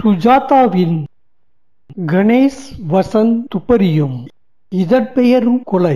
சுஜாதாவின் கணேஷ் வசந்த் துப்பறியும் இதன் பெயரும் கொலை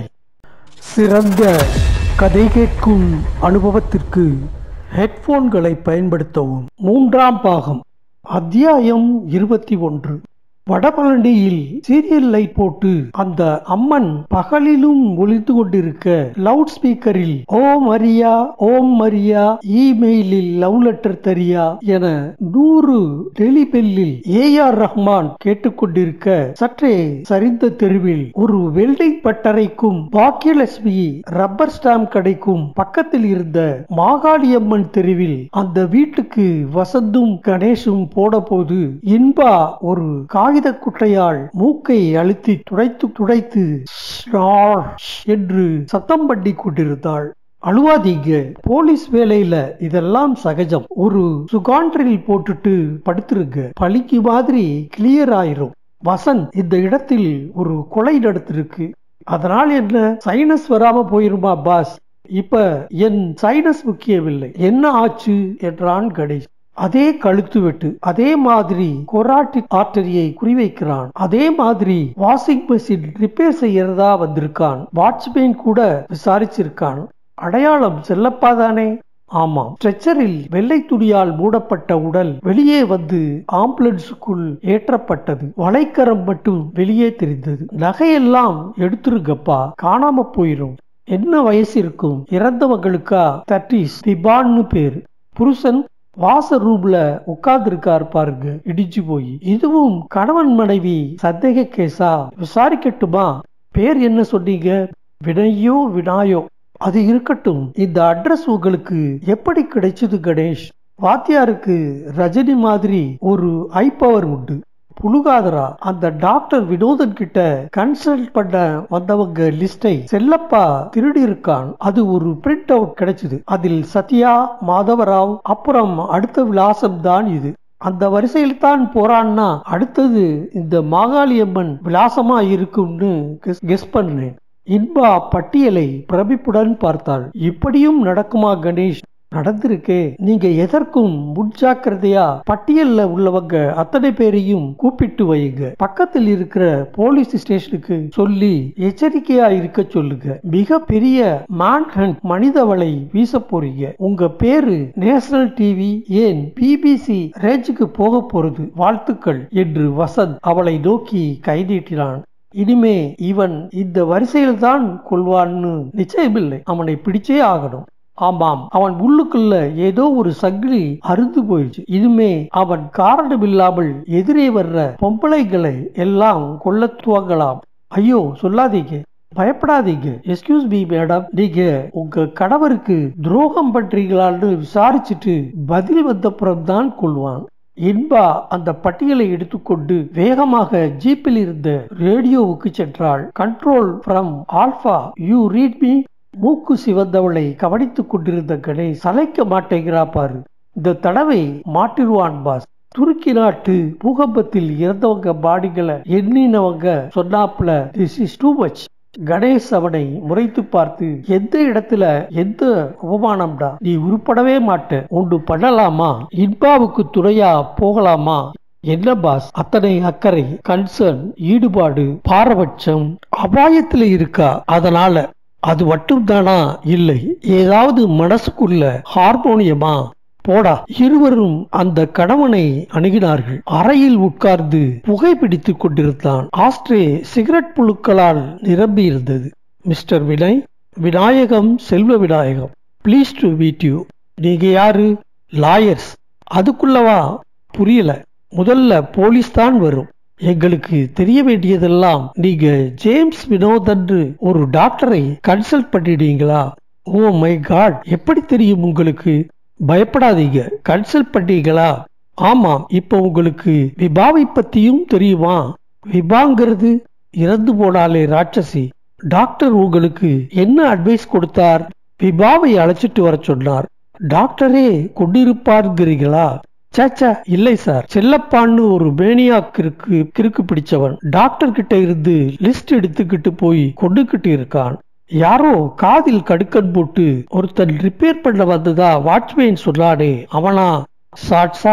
சிறந்த கதை கேட்கும் அனுபவத்திற்கு ஹெட்போன்களை பயன்படுத்தவும் மூன்றாம் பாகம் அத்தியாயம் இருபத்தி ஒன்று வடபழனியில் சீரியல் லைட் போட்டு அந்த அம்மன் பகலிலும் ஒளிந்து கொண்டிருக்க லவுட் ஸ்பீக்கரில் ஓம் மரியா ஓம் மரியா இமெயிலில் லவ் லெட்டர் தரியா என நூறு டெலிபெல்லில் ஏ ஆர் ரஹ்மான் கேட்டுக்கொண்டிருக்க சற்றே சரிந்த தெருவில் ஒரு வெல்டிங் பட்டறைக்கும் பாக்கியலட்சுமி ரப்பர் ஸ்டாம்ப் கடைக்கும் பக்கத்தில் இருந்த மாகாளியம்மன் தெருவில் அந்த வீட்டுக்கு வசந்தும் கணேஷும் போன போது இன்பா ஒரு காகித குட்டையால் மூக்கை அழுத்தி துடைத்து துடைத்து ஸ்நார் என்று சத்தம் பண்ணி கொண்டிருந்தாள் அழுவாதீங்க போலீஸ் வேலையில இதெல்லாம் சகஜம் ஒரு சுகான்றில் போட்டுட்டு படுத்துருங்க பழிக்கு மாதிரி கிளியர் ஆயிரும் வசந்த் இந்த இடத்தில் ஒரு கொலை நடத்திருக்கு அதனால் என்ன சைனஸ் வராம போயிருமா பாஸ் இப்ப என் சைனஸ் முக்கியமில்லை என்ன ஆச்சு என்றான் கணேஷ் அதே கழுத்து வெட்டு அதே மாதிரி கொராட்டிக் ஆர்டரியை குறிவைக்கிறான் அதே மாதிரி வாஷிங் மெஷின் ரிப்பேர் செய்யறதா வந்திருக்கான் வாட்ச்மேன் கூட விசாரிச்சிருக்கான் அடையாளம் செல்லப்பா தானே ஆமாம் ஸ்ட்ரெச்சரில் வெள்ளை துணியால் மூடப்பட்ட உடல் வெளியே வந்து ஆம்புலன்ஸுக்குள் ஏற்றப்பட்டது வளைக்கரம் மட்டும் வெளியே தெரிந்தது நகையெல்லாம் எடுத்துருங்கப்பா காணாம போயிரும் என்ன வயசு இருக்கும் இறந்தவங்களுக்கா தட்டிஸ் திபான்னு பேரு புருஷன் வாச ரூம்ல உட்கார்ந்து பாருங்க இடிச்சு போய் இதுவும் கணவன் மனைவி சந்தேக கேஸா விசாரிக்கட்டுமா பேர் என்ன சொன்னீங்க வினையோ வினாயோ அது இருக்கட்டும் இந்த அட்ரஸ் உங்களுக்கு எப்படி கிடைச்சது கணேஷ் வாத்தியாருக்கு ரஜினி மாதிரி ஒரு ஐ பவர் உண்டு புழுகாதரா அந்த டாக்டர் வினோதன் கிட்ட கன்சல்ட் பண்ண வந்தவங்க லிஸ்டை செல்லப்பா திருடி இருக்கான் அது ஒரு பிரிண்ட் அவுட் கிடைச்சது அதில் சத்யா மாதவராவ் அப்புறம் அடுத்த விலாசம் தான் இது அந்த வரிசையில் தான் போறான்னா அடுத்தது இந்த மாகாளியம்மன் விலாசமா இருக்கும்னு கெஸ் பண்ணேன் இன்பா பட்டியலை பிரமிப்புடன் பார்த்தாள் இப்படியும் நடக்குமா கணேஷ் நடந்திருக்கே நீங்க எதற்கும் முன்ஜாக்கிரதையா பட்டியல்ல உள்ளவங்க அத்தனை பேரையும் கூப்பிட்டு வையுங்க பக்கத்தில் இருக்கிற போலீஸ் ஸ்டேஷனுக்கு சொல்லி எச்சரிக்கையா இருக்க சொல்லுங்க மிக பெரிய மேன்ஹண்ட் மனிதவளை வீச போறீங்க உங்க பேரு நேஷனல் டிவி ஏன் பிபிசி ரேஞ்சுக்கு போக போறது வாழ்த்துக்கள் என்று வசந்த் அவளை நோக்கி கை நீட்டினான் இனிமே இவன் இந்த வரிசையில் தான் கொள்வான்னு நிச்சயமில்லை அவனை பிடிச்சே ஆகணும் ஆமாம் அவன் உள்ளுக்குள்ள ஏதோ ஒரு சங்கிலி அறுந்து போயிடுச்சு இனிமே அவன் காரணம் இல்லாமல் எதிரே வர்ற பொம்பளைகளை எல்லாம் கொல்ல துவங்கலாம் ஐயோ சொல்லாதீங்க பயப்படாதீங்க எஸ்கியூஸ் மீ மேடம் நீங்க உங்க கணவருக்கு துரோகம் பண்றீங்களான்னு விசாரிச்சுட்டு பதில் வந்தப்புறம் தான் கொள்வான் இன்பா அந்த பட்டியலை எடுத்துக்கொண்டு வேகமாக ஜீப்பில் இருந்த ரேடியோவுக்கு சென்றாள் control from alpha you read me மூக்கு சிவந்தவளை கவனித்துக் கொண்டிருந்த கணேஷ் சளைக்க மாட்டேங்கிறா பாரு இந்த தடவை மாட்டிருவான் பாஸ் துருக்கி நாட்டு பூகம்பத்தில் இறந்தவங்க பாடிகளை எண்ணினவங்க சொன்னாப்புல this is too much Ganesh அவனை முறைத்து பார்த்து எந்த இடத்துல எந்த அவமானம்டா நீ உருப்படவே மாட்ட ஒன்று பண்ணலாமா இன்பாவுக்கு துணையா போகலாமா என்ன பாஸ் அத்தனை அக்கறை கன்சர்ன் ஈடுபாடு பாரபட்சம் அபாயத்துல இருக்கா அதனால அது மட்டும் தானா இல்லை ஏதாவது மனசுக்குள்ள ஹார்மோனியமா போடா இருவரும் அந்த கணவனை அணுகினார்கள் அறையில் உட்கார்ந்து புகைப்பிடித்துக் கொண்டிருந்தான் ஆஸ்ட்ரே சிகரெட் புழுக்களால் நிரம்பி இருந்தது mister Vinay Vinayagam Selva Vinayagam please to meet you நீங்க யாரு லாயர்ஸ் அதுக்குள்ளவா புரியல முதல்ல போலீஸ் தான் வரும் எங்களுக்கு தெரிய வேண்டியதெல்லாம் நீங்க ஜேம்ஸ் வினோதன்று ஒரு டாக்டரை கன்சல்ட் பண்ணிடுவீங்களா ஓ மை காட் எப்படி தெரியும் உங்களுக்கு பயப்படாதீங்க கன்சல்ட் பண்ணீங்களா ஆமாம் இப்ப உங்களுக்கு விபாவை பத்தியும் தெரியுமா விபாங்கிறது இறந்து போனாலே ராட்சசி டாக்டர் உங்களுக்கு என்ன அட்வைஸ் கொடுத்தார் விபாவை அழைச்சிட்டு வர சொன்னார் டாக்டரே கொண்டிருப்பாருங்கிறீங்களா சேச்சா இல்லை சார் செல்லப்பான்னு ஒரு மேனியா கிறுக்கு கிறுக்கு பிடிச்சவன் டாக்டர் கிட்ட இருந்து லிஸ்ட் எடுத்துக்கிட்டு போய் கொண்டுகிட்டு இருக்கான் யாரோ காதில் கடுக்கன் போட்டு ஒருத்தன் ரிப்பேர் பண்ண வந்ததா வாட்ச்மேன் சொன்னானே அவனா சாட் சாட்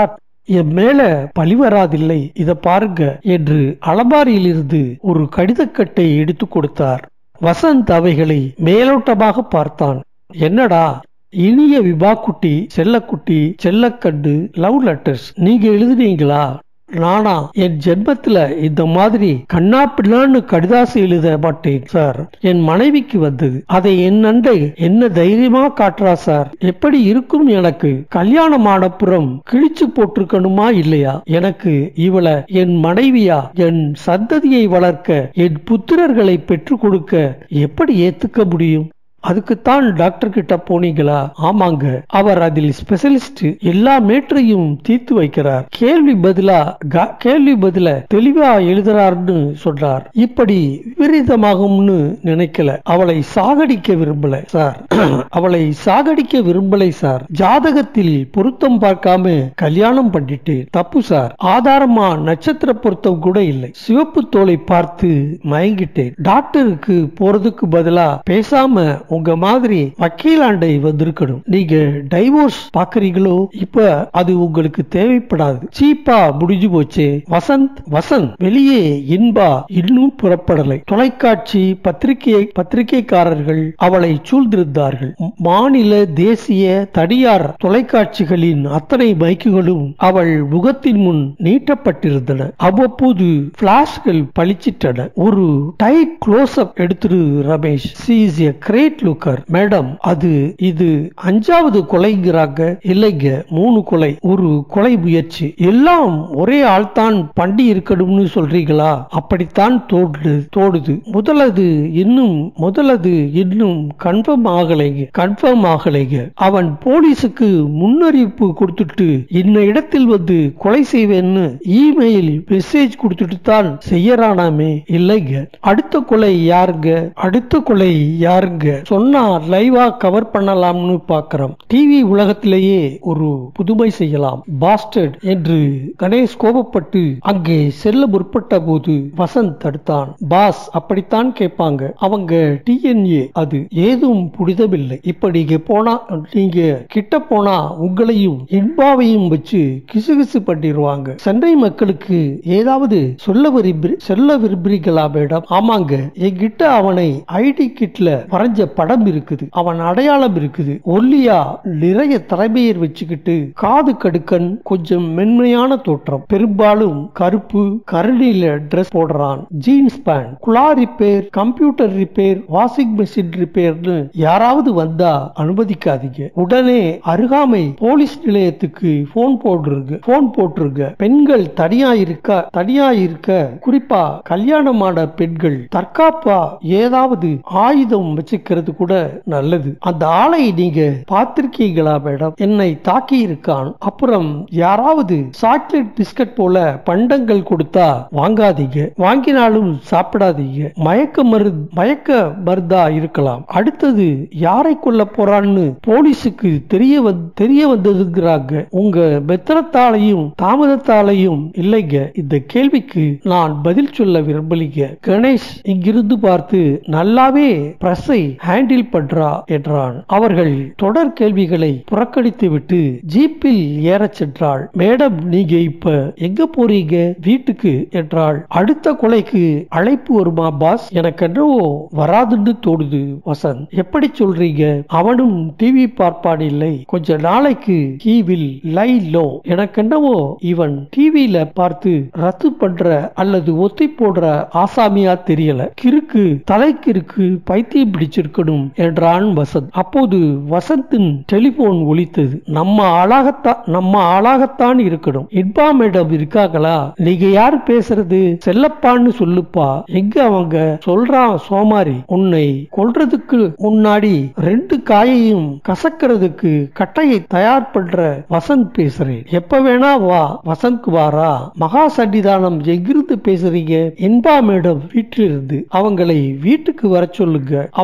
என் மேல பழி வராதில்லை இத பாருங்க என்று அலமாரியிலிருந்து ஒரு கடிதக்கட்டை எடுத்து கொடுத்தார் வசந்த் அவைகளை மேலோட்டமாக பார்த்தான் என்னடா இனிய விபாக்குட்டி செல்லக்குட்டி செல்லக்கண்டு லவ் லெட்டர்ஸ் நீங்க எழுதுனீங்களா நானா என் ஜென்மத்துல இந்த மாதிரி கண்ணா பின்னான்னு கடிதாசு எழுத மாட்டேன் சார் என் மனைவிக்கு வந்தது அதை என் நண்டை என்ன தைரியமா காட்டுறா சார் எப்படி இருக்கும் எனக்கு கல்யாணம் ஆனப்புறம் கிழிச்சு போட்டிருக்கணுமா இல்லையா எனக்கு இவளை என் மனைவியா என் சந்ததியை வளர்க்க என் புத்திரர்களை பெற்றுக் கொடுக்க எப்படி ஏத்துக்க முடியும் அதுக்குத்தான் டாக்டர் கிட்ட போனீங்களா ஆமாங்க அவர் அதில் ஸ்பெஷலிஸ்ட் எல்லா மேட்டரையும் தீர்த்து வைக்கிறார் கேள்வி பதிலா க- கேள்வி பதில தெளிவா எழுதுறாருன்னு சொல்றார் இப்படி விபரீதமாகும்னு நினைக்கல அவளை சாகடிக்க விரும்பல சார் அவளை சாகடிக்க விரும்பலை சார் ஜாதகத்தில் பொருத்தம் பார்க்காம கல்யாணம் பண்ணிட்டு தப்பு சார் ஆதாரமா நட்சத்திர பொருத்தம் கூட இல்லை சிவப்பு தோலை பார்த்து மயங்கிட்டேன் டாக்டருக்கு போறதுக்கு பதிலா பேசாம உங்க மாதிரி வக்கீலாண்டை வந்திருக்கணும் நீங்க டைவோர்ஸ் பாக்குறீங்களோ இப்ப அது உங்களுக்கு தேவைப்படாது சீப்பா முடிஞ்சு போச்சே வசந்த் வசந்த் வெளியே இன்பா இன்னும் புறப்படலை தொலைக்காட்சி பத்திரிகை பத்திரிகைக்காரர்கள் அவளை சூழ்ந்திருந்தார்கள் மாநில தேசிய தனியார் தொலைக்காட்சிகளின் அத்தனை மைக்குகளும் அவள் முகத்தின் முன் நீட்டப்பட்டிருந்தன அவ்வப்போது பிளாஷ்கள் பளிச்சிட்டன ஒரு டைட் க்ளோஸ் அப் எடுத்துரு Ramesh she is a great looker madam அது இது அஞ்சாவது கொலைங்கிறாங்க இல்லைங்க மூணு கொலை ஒரு கொலை முயற்சி எல்லாம் ஒரே ஆள்தான் பண்டி இருக்கணும்னு சொல்றீங்களா அப்படித்தான் தோடுது தோடுது முதலது இன்னும் முதலது இன்னும் கன்ஃபார்ம் ஆகலைங்க கன்ஃபார்ம் ஆகலைங்க அவன் போலீஸுக்கு முன்னறிவிப்பு கொடுத்துட்டு இன்ன இடத்தில் வந்து கொலை செய்வேன்னு இமெயில் மெசேஜ் கொடுத்துட்டு தான் செய்யறானாமே இல்லைங்க அடுத்த கொலை யாருங்க அடுத்த கொலை யாருங்க சொன்னா லைவா கவர் பண்ணலாம்னு பாக்குறோம் டிவி உலகத்திலேயே ஒரு புதுமை செய்யலாம் பாஸ்டர்ட் என்று கணேஷ் கோபப்பட்டு அங்கே செல்ல முற்பட்ட போது வசந்த் தடுத்தான் பாஸ் அப்படித்தான் கேட்பாங்க அவங்க டிஎன்ஏ அது ஏதும் புனிதமில்லை இப்ப நீங்க போனா நீங்க கிட்ட போனா உங்களையும் இன்பாவையும் வச்சு கிசுகிசு பண்ணிடுவாங்க சென்னை மக்களுக்கு ஏதாவது சொல்ல விரும்பி சொல்ல விரும்புறீங்களா மேடம் ஆமாங்க என்கிட்ட அவனை ஐடி கிட்ல வரைஞ்ச படம் இருக்குது அவன் அடையாளம் இருக்குது ஒல்லியா நிறைய தலைமையர் வச்சுக்கிட்டு காது கடுக்கன் கொஞ்சம் மென்மையான தோற்றம் பெரும்பாலும் கருப்பு கருணில ட்ரெஸ் போடுறான் ஜீன்ஸ் பேண்ட் குலா repair computer repair washing machine ரிப்பேர்னு யாராவது வந்தா அனுமதிக்காதீங்க உடனே அருகாமை போலீஸ் நிலையத்துக்கு போன் போட்டுருங்க போன் போட்டுருங்க பெண்கள் தனியா இருக்க தனியா இருக்க குறிப்பா கல்யாணமான பெண்கள் தற்காப்பா ஏதாவது ஆயுதம் வச்சுக்கிறது கூட நல்லது அந்த ஆளை நீங்க பார்த்திருக்கீங்களா மேடம் என்னை தாக்கி இருக்கான் அப்புறம் யாராவது சாக்லேட் பிஸ்கட் போல பண்டங்கள் கொடுத்தா வாங்காதீங்க வாங்கினாலும் சாப்பிடாதீங்க மயக்க மரு மயக்க மருந்தா இருக்கலாம் அடுத்தது யாரை கொல்ல போறான்னு போலீஸுக்கு தெரிய வந்து தெரிய வந்ததுங்கிறாங்க உங்க மெத்தனத்தாலையும் தாமதத்தாலையும் இல்லைங்க இந்த கேள்விக்கு நான் பதில் சொல்ல விரும்பலிங்க கணேஷ் இங்கிருந்து பார்த்து நல்லாவே பிரஸை ஹேண்டில் பண்றா என்றான் அவர்கள் தொடர் கேள்விகளை புறக்கணித்து விட்டு ஜீப்பில் ஏறச் சென்றாள் மேடம் நீங்க இப்ப எங்க போறீங்க வீட்டுக்கு என்றாள் அடுத்த கொலைக்கு அழைப்பு வருமா பாஸ் எனக்கு என்னவோ வராதுன்னு தோணுது வசந்த் எப்படி சொல்றீங்க அவனும் டிவி பார்ப்பான் இல்லை கொஞ்ச நாளைக்கு he will lie low எனக்கு என்னவோ இவன் டிவியில பார்த்து ரத்து பண்ற அல்லது ஒத்தி போடுற ஆசாமியா தெரியல கிறுக்கு தலைக்கிறுக்கு பைத்தியம் பிடிச்சிருக்கணும் என்றான் வசந்த் அப்போது வசந்தின் டெலிபோன் ஒலித்தது நம்ம ஆளாகத்தான் நம்ம ஆளாகத்தான் இருக்கணும் இன்பா மேடம் இருக்காங்களா நீங்க யார் பேசுறது செல்லப்பான்னு சொல்லுப்பா எங்க அவங்க சொல்றான் சோமாரி உன்னை கொல்றதுக்கு முன்னாடி ரெண்டு காயையும் கசக்கிறதுக்கு கட்டையை தயார் பண்ற வசந்த் பேசுறேன் எப்ப வேணா வா வசந்த் வாரா மகா சன்னிதானம் எங்கிருந்து பேசுறீங்க இன்பா மேடம் வீட்டிலிருந்து அவங்களை வீட்டுக்கு வர சொல்லுங்க அவங்க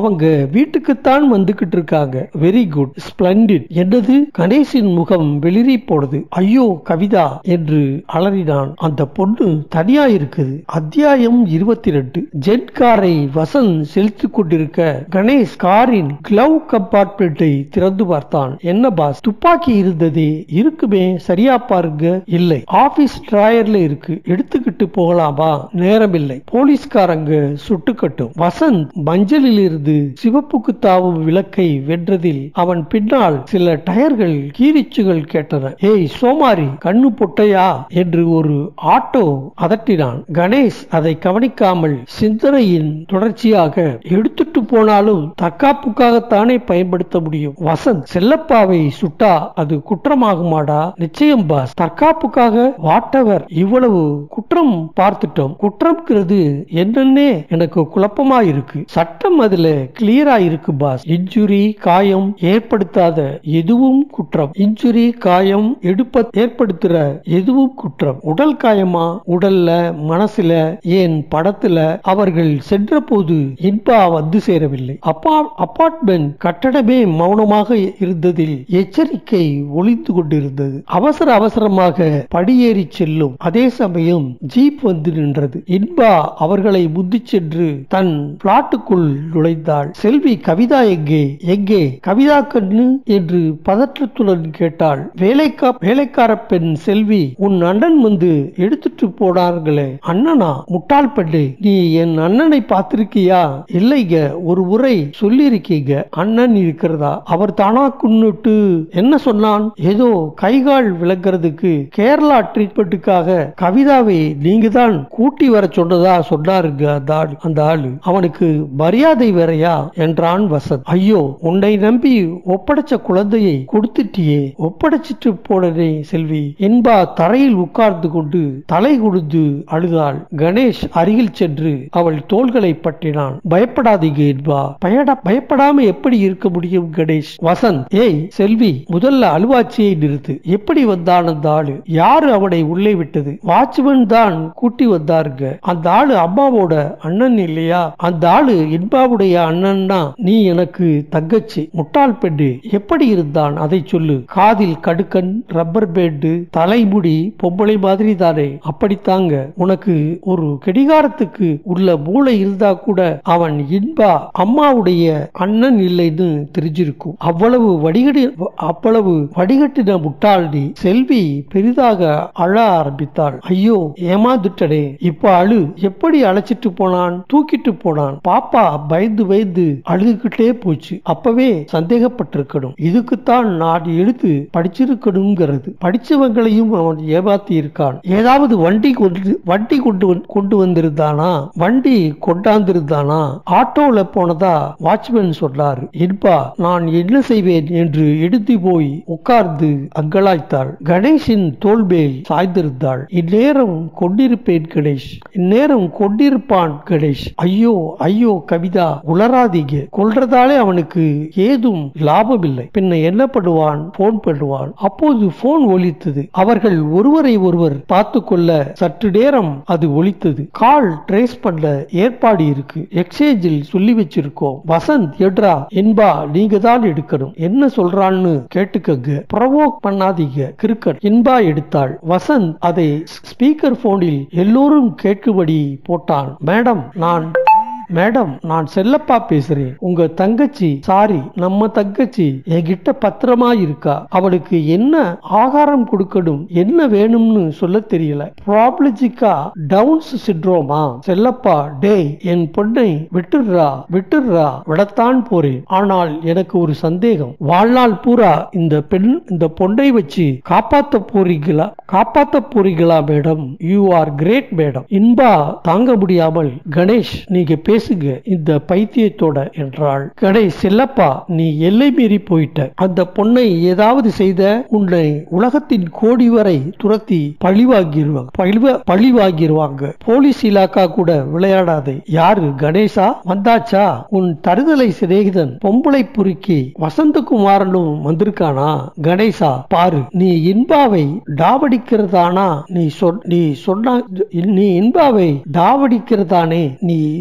வீட்டுக்குத்தான் வந்துகிட்டு இருக்காங்க வெரி குட் ஸ்பிளண்டிட் என்னது கணேஷின் முகம் வெளிரி போனது ஐயோ கவிதா என்று அலறினான் அந்த பொண்ணு தனியா இருக்குது அத்தியாயம் இருபத்தி ரெண்டு ஜெட் காரை வசந்த் செலுத்திக் கொண்டிருக்க கணேஷ் காரின் கிளவ் கம்பார்ட்மெண்ட்டை திறந்து பார்த்தான் என்ன பாஸ் துப்பாக்கி இருந்ததே இருக்குமே சரியா பாருங்க இல்லை ஆபீஸ் டிராயர்ல இருக்கு எடுத்துக்கிட்டு போகலாமா நேரமில்லை போலீஸ்காரங்க சுட்டுக்கட்டும் வசந்த் மஞ்சளில் இருந்து சிவப்புக்கு தாவும் விளக்கை வென்றதில் அவன் பின்னால் சில டயர்கள் கீரிச்சுகள் கேட்டன ஏய் சோமாரி கண்ணு பொட்டையா என்று ஒரு ஆட்டோ அதட்டினான் கணேஷ் அதை கவனிக்காமல் சிந்தனையின் தொடர்ச்சியாக எடுத்துட்டு போனாலும் தற்காப்புக்காகத்தானே பயன்படுத்த முடியும் வசந்த் செல்லப்பாவை சுட்டா அது குற்றமாகுமாடா நிச்சயம் பாஸ் தற்காப்புக்காக வாட்டவர் இவ்வளவு குற்றம் பார்த்துட்டோம் குற்றம்ங்கிறது என்னன்னே எனக்கு குழப்பமா இருக்கு சட்டம் அதுல கிளியரா இருக்கு பாஸ் இன்ஜுரி காயம் ஏற்படுத்தாத எதுவும் குற்றம் இன்ஜுரி காயம் எடுப்ப ஏற்படுத்துற எதுவும் குற்றம் உடல் காயமா உடல்ல மனசுல ஏன் படத்துல அவர்கள் சென்ற போது இன்பா வந்து சேரவில்லை அப்பா அபார்ட்மெண்ட் கட்டடமே மௌனமாக இருந்ததில் எச்சரிக்கை ஒளிந்து கொண்டிருந்தது அவசர அவசரமாக படியேறி செல்லும் அதே சமயம் ஜீப் வந்து நின்றது இன்பா அவர்களை முந்திச் சென்று தன் பிளாட்டுக்குள் நுழைந்தாள் செல்வி கவிதா எங்கே எங்கே கவிதா கண்ணு என்று பதற்றத்துடன் கேட்டாள் வேலைக்கா வேலைக்கார பெண் செல்வி உன் அண்ணன் வந்து எடுத்துட்டு போனார்களே அண்ணனா முட்டாள் பெண்ணே நீ என் அண்ணனை பார்த்திருக்கியா இல்லைங்க ஒரு முறை சொல்லியிருக்கீங்க அண்ணன் இருக்கிறதா அவர் தானா குன்னுட்டு என்ன சொன்னான் ஏதோ கைகால் விளங்குறதுக்கு கேரளா ட்ரீட்மெண்ட்டுக்காக கவிதாவை நீங்க தான் கூட்டி வர சொன்னதா சொன்னாருங்க அந்த ஆளு அந்த ஆளு அவனுக்கு மரியாதை வேறையா என்றான் வசந்த் ஐயோ உன்னை நம்பி ஒப்படைச்ச குழந்தையை கொடுத்துட்டியே ஒப்படைச்சிட்டு போனதே செல்வி என்பா தரையில் உட்கார்ந்து கொண்டு தலை குடிந்து அழுதாள் கணேஷ் அருகில் சென்று அவள் தோள்களை பற்றினான் பயப்படாதீங்க என்பா பயட பயப்படாம எப்படி இருக்க முடியும் கணேஷ் வசந்த் ஏய் செல்வி முதல்ல அழுவாச்சியை நிறுத்து எப்படி வந்தான் அந்த ஆளு யாரு அவனை உள்ளே விட்டது வாட்ச்மேன் தான் கூட்டி வந்தாருங்க அந்த ஆளு அம்மாவோட அண்ணன் இல்லையா அந்த ஆளு இன்பாவுடைய அண்ணன்னா நீ எனக்கு தங்கச்சி முட்டாள் பெண்ணு எப்படி இருந்தான் அதை சொல்லு காதில் கடுக்கன் ரப்பர் பேண்டு தலைமுடி பொம்பளை மாதிரி தானே அப்படித்தாங்க உனக்கு ஒரு கடிகாரத்துக்கு உள்ள மூளை இருந்தா கூட அவன் இன்பா அம்மாவுடைய அண்ணன் இல்லைன்னு தெரிஞ்சிருக்கும் அவ்வளவு வடிகடி அவ்வளவு வடிகட்டின முட்டாள் நீ செல்வி பெரிதாக அழ ஆரம்பித்தாள் ஐயோ ஏமாந்துட்டனே இப்ப அழு எப்படி அழைச்சிட்டு போனான் தூக்கிட்டு போனான் பாப்பா பயந்து பயந்து அழுதுகிட்டே போச்சு அப்பவே சந்தேகப்பட்டிருக்கணும் இதுக்குத்தான் நான் எடுத்து படிச்சிருக்கணுங்கிறது படிச்சவங்களையும் அவன் ஏமாத்தி இருக்கான் ஏதாவது வண்டி கொண்டு வண்டி கொண்டு வந்து- கொண்டு வந்திருந்தானா வண்டி கொண்டாந்திருந்தானா ஆட்டோல போனதா வாட்ச்மேன் சொன்னார் என்பா நான் என்ன செய்வேன் என்று எடுத்து போய் உட்கார்ந்து அங்கலாய்த்தாள் கணேஷின் தோள் மேல் சாய்ந்திருந்தாள் இந்நேரம் கொண்டிருப்பேன் கணேஷ் இந்நேரம் கொண்டிருப்பான் கணேஷ் ஐயோ ஐயோ கவிதா உளராதீங்க கொல்றதாலே அவனுக்கு ஏதும் லாபம் இல்லை பின்ன என்ன பண்ணுவான் போன் பண்ணுவான் அப்போது போன் ஒலித்தது அவர்கள் ஒருவரை ஒருவர் பார்த்து கொள்ள சற்று நேரம் அது ஒலித்தது கால் ட்ரேஸ் பண்ண ஏற்பாடு இருக்கு எக்ஸ்சேஞ்சில் சொல்லி வச்சிருக்கோம் வசந்த் எட்ரா என்பா நீங்க தான் எடுக்கணும் என்ன சொல்றான்னு கேட்டுக்கங்க ப்ரொவோக் பண்ணாதீங்க கிரிக்கெட் என்பா எடுத்தாள் வசந்த் அதை ஸ்பீக்கர் போனில் எல்லோரும் கேட்கும்படி போட்டான் மேடம் நான் மேடம் நான் செல்லப்பா பேசுறேன் உங்க தங்கச்சி சாரி நம்ம தங்கச்சி என்கிட்ட பத்திரமா இருக்கா அவளுக்கு என்ன ஆகாரம் கொடுக்கணும் என்ன வேணும்னு சொல்ல தெரியல ப்ராப்ளஜிக்கா டவுன்ஸ் சிட்ரோமா செல்லப்பா டேய் என் பொண்ணை விட்டுடுறா விட்டுடுறா விடத்தான் போறேன் ஆனால் எனக்கு ஒரு சந்தேகம் வாழ்நாள் பூரா இந்த பெண் இந்த பொண்ணை வச்சு காப்பாத்த போறீங்களா காப்பாத்த போறீங்களா madam you are great madam Inba தாங்க முடியாமல் கணேஷ் நீங்க பேசுங்க இந்த பைத்தியத்தோட என்றாள் கணேஷ் செல்லப்பா நீ எல்லை மீறி போயிட்ட அந்த பொண்ணை ஏதாவது செய்த உன்னை உலகத்தின் கோடி வரை துரத்தி பழி வாங்கிடுவாங்க பழி- பழி வாங்கிடுவாங்க போலீஸ் இலாக்கா கூட விளையாடாதே யாரு கணேசா வந்தாச்சா உன் தருதலை சிநேகிதன் பொம்பளை புருக்கி வசந்தகுமாரனும் வந்திருக்கானா கணேசா பாரு நீ இன்பாவை டாவடிக்கிறதானா நீ சொல் நீ சொன்னா நீ இன்பாவை டாவடிக்கிறதானே நீ சொன்னா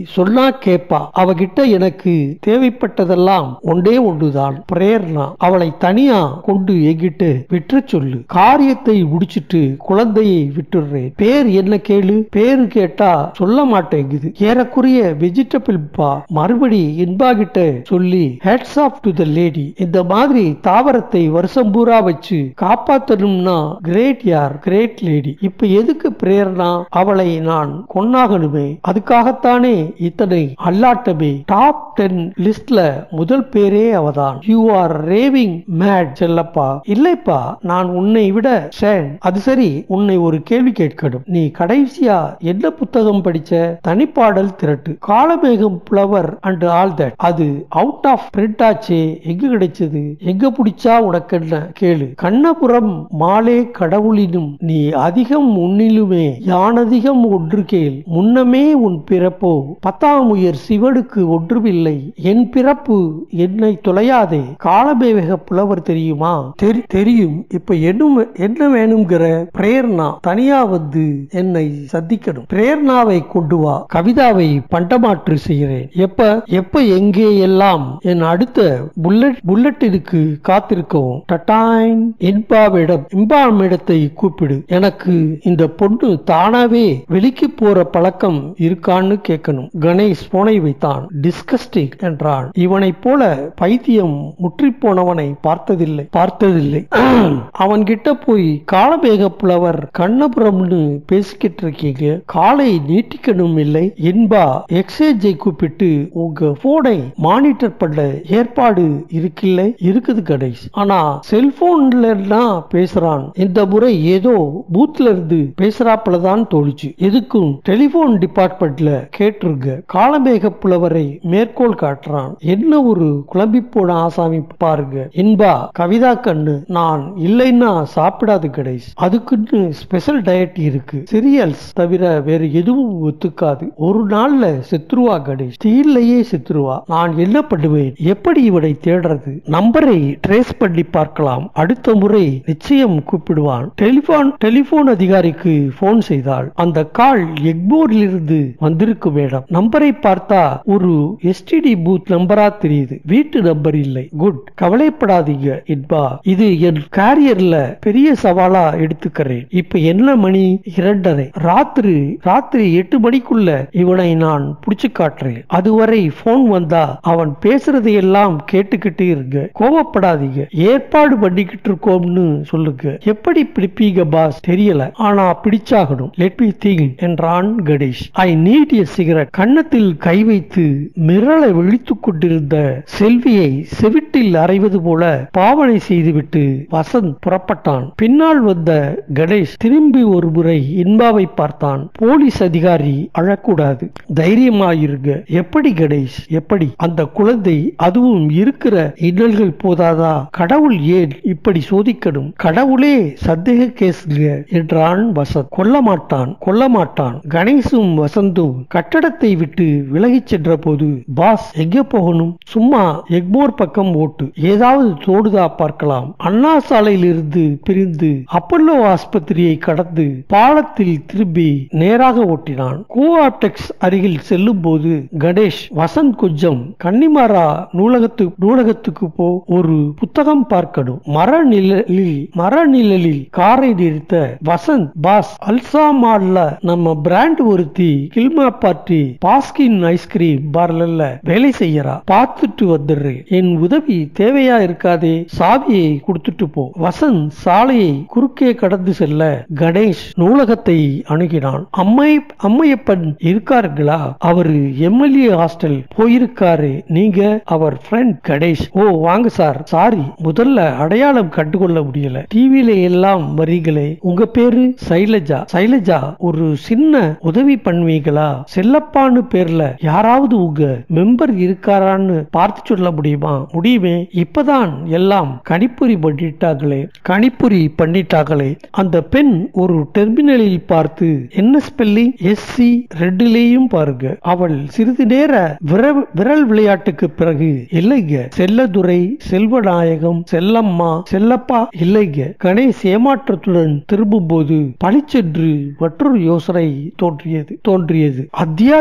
கேப்பா அவகிட்ட எனக்கு தேவைப்பட்டதெல்லாம் ஒன்றே ஒன்றுதான் பிரேரணா அவளை தனியா கொண்டு எங்கிட்டு விற்ற சொல்லு காரியத்தை முடிச்சிட்டு குழந்தையை விட்டுடுறேன் பேர் என்ன கேளு பேரு கேட்டா சொல்ல மாட்டேங்குது ஏறக்குறைய வெஜிடபிள் பா மறுபடி இன்பா கிட்ட சொல்லி hats off to the lady இந்த மாதிரி தாவரத்தை வருஷம் பூரா வச்சு காப்பாத்தணும்னா கிரேட் யார் கிரேட் லேடி இப்ப எதுக்கு பிரேரணா அவளை நான் கொன்னாகணுமே அதுக்காகத்தானே இத்தனை அல்லாட்டமே டாப் டென் லிஸ்ட்ல முதல் பேரே அவதான் you are raving mad Chellappa இல்லைப்பா நான் உன்னை விட ஷேன் அது சரி உன்னை ஒரு கேள்வி கேட்கணும் நீ கடைசியா என்ன புத்தகம் படிச்ச தனிப்பாடல் திரட்டு காலமேகம் புலவர் அண்ட் ஆல் தட் அது அவுட் ஆஃப் பிரிண்ட் ஆச்சே எங்க கிடைச்சது எங்க பிடிச்சா உனக்கு என்ன கேளு கண்ணபுரம் மாலே கடவுளினும் நீ அதிகம் உன்னிலுமே யானதிகம் ஒன்று கேள் முன்னமே உன் பிறப்போ பத்தாம் உயர் சிவனுக்கு ஒன்றுமில்லை என் பிறப்பு என்னை தொலையாதே காலமேக புலவர் தெரியுமா தெரி- தெரியும் இப்ப என்ன என்ன வேணுங்கிற பிரேரணா தனியா வந்து என்னை சந்திக்கணும் பிரேரணாவை கொண்டு வா கவிதாவை பண்டமாற்று செய்கிறேன் எப்ப எப்ப எங்கே எல்லாம் என் அடுத்த புல்லட் புல்லட்டினுக்கு காத்திருக்கவும் டட்டாயின் இன்பாவிடம் இம்பாமிடத்தை கூப்பிடு எனக்கு இந்த பொண்ணு தானாவே வெளிக்கு போற பழக்கம் இருக்கான்னு கேட்கணும் கணேஷ் போனை வைத்தான் டிஸ்கஸ்டிங் என்றான் இவனைப் போல பைத்தியம் முற்றி போனவனை பார்த்ததில்லை பார்த்ததில்லை அவன் கிட்ட போய் காலமேக புலவர் கண்ணபுரம்னு பேசிக்கிட்டு இருக்கீங்க காலை நீட்டிக்கணும் இல்லை என்பா எக்ஸேஜை கூப்பிட்டு உங்க போனை மானிட்டர் பண்ண ஏற்பாடு இருக்குல்ல இருக்குது கணேஷ் ஆனா செல்போன்ல தான் பேசுறான் இந்த முறை ஏதோ பூத்ல இருந்து பேசுறாப்புலதான் தோணுச்சு எதுக்கும் டெலிபோன் டிபார்ட்மெண்ட்ல கேட்டுருங்க காலமேக புலவரை மேற்கோள் காட்டுறான் என்ன ஒரு குழம்பி போன ஆசாமி பாருங்க என்பா கவிதா கண்ணு நான் இல்லைன்னா சாப்பிடாது கணேஷ் அதுக்குன்னு ஸ்பெஷல் டயட் இருக்கு சீரியல்ஸ் தவிர வேற எதுவும் ஒத்துக்காது ஒரு நாள்ல செத்துருவா கணேஷ் தீயிலேயே செத்துருவா நான் என்ன பண்ணுவேன் எப்படி இவனை தேடுறது நம்பரை ட்ரேஸ் பண்ணி பார்க்கலாம் அடுத்த முறை நிச்சயம் கூப்பிடுவான் டெலிபோன் டெலிபோன் அதிகாரிக்கு போன் செய்தாள் அந்த கால் எக்மோரில் இருந்து வந்திருக்கு மேடம் நம்பரை பார்த்தா ஒரு எஸ்டிடி பூத் நம்பரா தெரியுது வீட்டு நம்பர் இல்லை குட் கவலைப்படாதீங்க இன்பா இது என் கேரியர்ல பெரிய சவாலா எடுத்துக்கிறேன் இப்ப என்ன மணி இரண்டரை ராத்திரி ராத்திரி எட்டு மணிக்குள்ள இவனை நான் புடிச்சு காட்டுறேன் அதுவரை போன் வந்தா அவன் பேசுறதையெல்லாம் கேட்டுக்கிட்டு இருங்க கோவப்படாதீங்க ஏற்பாடு பண்ணிக்கிட்டு இருக்கோம்னு சொல்லுங்க எப்படி பிடிப்பீங்க பாஸ் தெரியல ஆனா பிடிச்சாகணும் லெட் மீ திங்க் என்றான் Ganesh I need a cigarette கன்னத்தில் கை வைத்து மிரள விழித்துக் கொண்டிருந்த செல்வியை செவிட்டில் அறைவது போல பாவனை செய்துவிட்டு வசந்த் புறப்பட்டான் பின்னால் வந்த கணேஷ் திரும்பி ஒரு முறை இன்பாவை பார்த்தான் போலீஸ் அதிகாரி அழக்கூடாது தைரியமாயிருங்க எப்படி கணேஷ் எப்படி அந்த குழந்தை அதுவும் இருக்கிற இன்னல்கள் போதாதா கடவுள் ஏன் இப்படி சோதிக்கணும் கடவுளே சந்தேக கேஸ்ங்க என்றான் வசந்த் கொல்ல மாட்டான் கொல்ல மாட்டான் கணேசும் வசந்தும் கட்டடத்தை விட்டு விலகிச் சென்ற போது பாஸ் எங்க போகணும் சும்மா எக்மோர் பக்கம் ஓட்டு ஏதாவது தோடுதா பார்க்கலாம் அண்ணா சாலையிலிருந்து பிரிந்து அப்பல்லோ ஆஸ்பத்திரியை கடந்து பாலத்தில் திரும்பி நேராக ஓட்டினான் கோஆப்டெக்ஸ் அருகில் செல்லும் போது கணேஷ் வசந்த் கொஞ்சம் கன்னிமாரா நூலகத்து நூலகத்துக்கு போ ஒரு புத்தகம் பார்க்கணும் மர நிழலில் மர நிழலில் காரை நிறுத்த வசந்த் பாஸ் அல்சாமால்ல நம்ம பிராண்ட் ஒருத்தி கில்மா பார்ட்டி பாஸ்கின் ஐஸ்கிரீம் பார்லர்ல வேலை செய்யறா பார்த்துட்டு வந்துடுறேன் என் உதவி தேவையா இருக்காதே சாவியை கொடுத்துட்டு போ வசந்த் சாலையை குறுக்கே கடந்து செல்ல கணேஷ் நூலகத்தை அணுகினான் அம்மை அம்மையப்பன் இருக்காருங்களா அவரு எம்எல்ஏ ஹாஸ்டல் போயிருக்காரு நீங்க அவர் ஃப்ரெண்ட் கணேஷ் ஓ வாங்க சார் சாரி முதல்ல அடையாளம் கண்டுகொள்ள முடியல டிவில எல்லாம் வரீங்களே உங்க பேரு சைலஜா சைலஜா ஒரு சின்ன உதவி பண்ணுவீங்களா செல்லப்பான்னு பேர்ல யாராவது உங்க மெம்பர் இருக்காரான்னு பார்த்து சொல்ல முடியுமா முடியுமே இப்பதான் எல்லாம் கணிப்பொறி பண்ணிட்டாங்களே கணிப்பொறி பண்ணிட்டாங்களே அந்த பெண் ஒரு டெர்மினலில் பார்த்து என்ன ஸ்பெல்லிங் எஸ் சி ரெண்டுலேயும் பாருங்க அவள் சிறிது நேர விர- விரல் விளையாட்டுக்கு பிறகு இல்லைங்க செல்லதுரை செல்வநாயகம் செல்லம்மா செல்லப்பா இல்லைங்க கணேஷ் ஏமாற்றத்துடன் திரும்பும் போது பளிச்சென்று மற்றொரு யோசனை தோன்றியது தோன்றியது அத்தியாயம்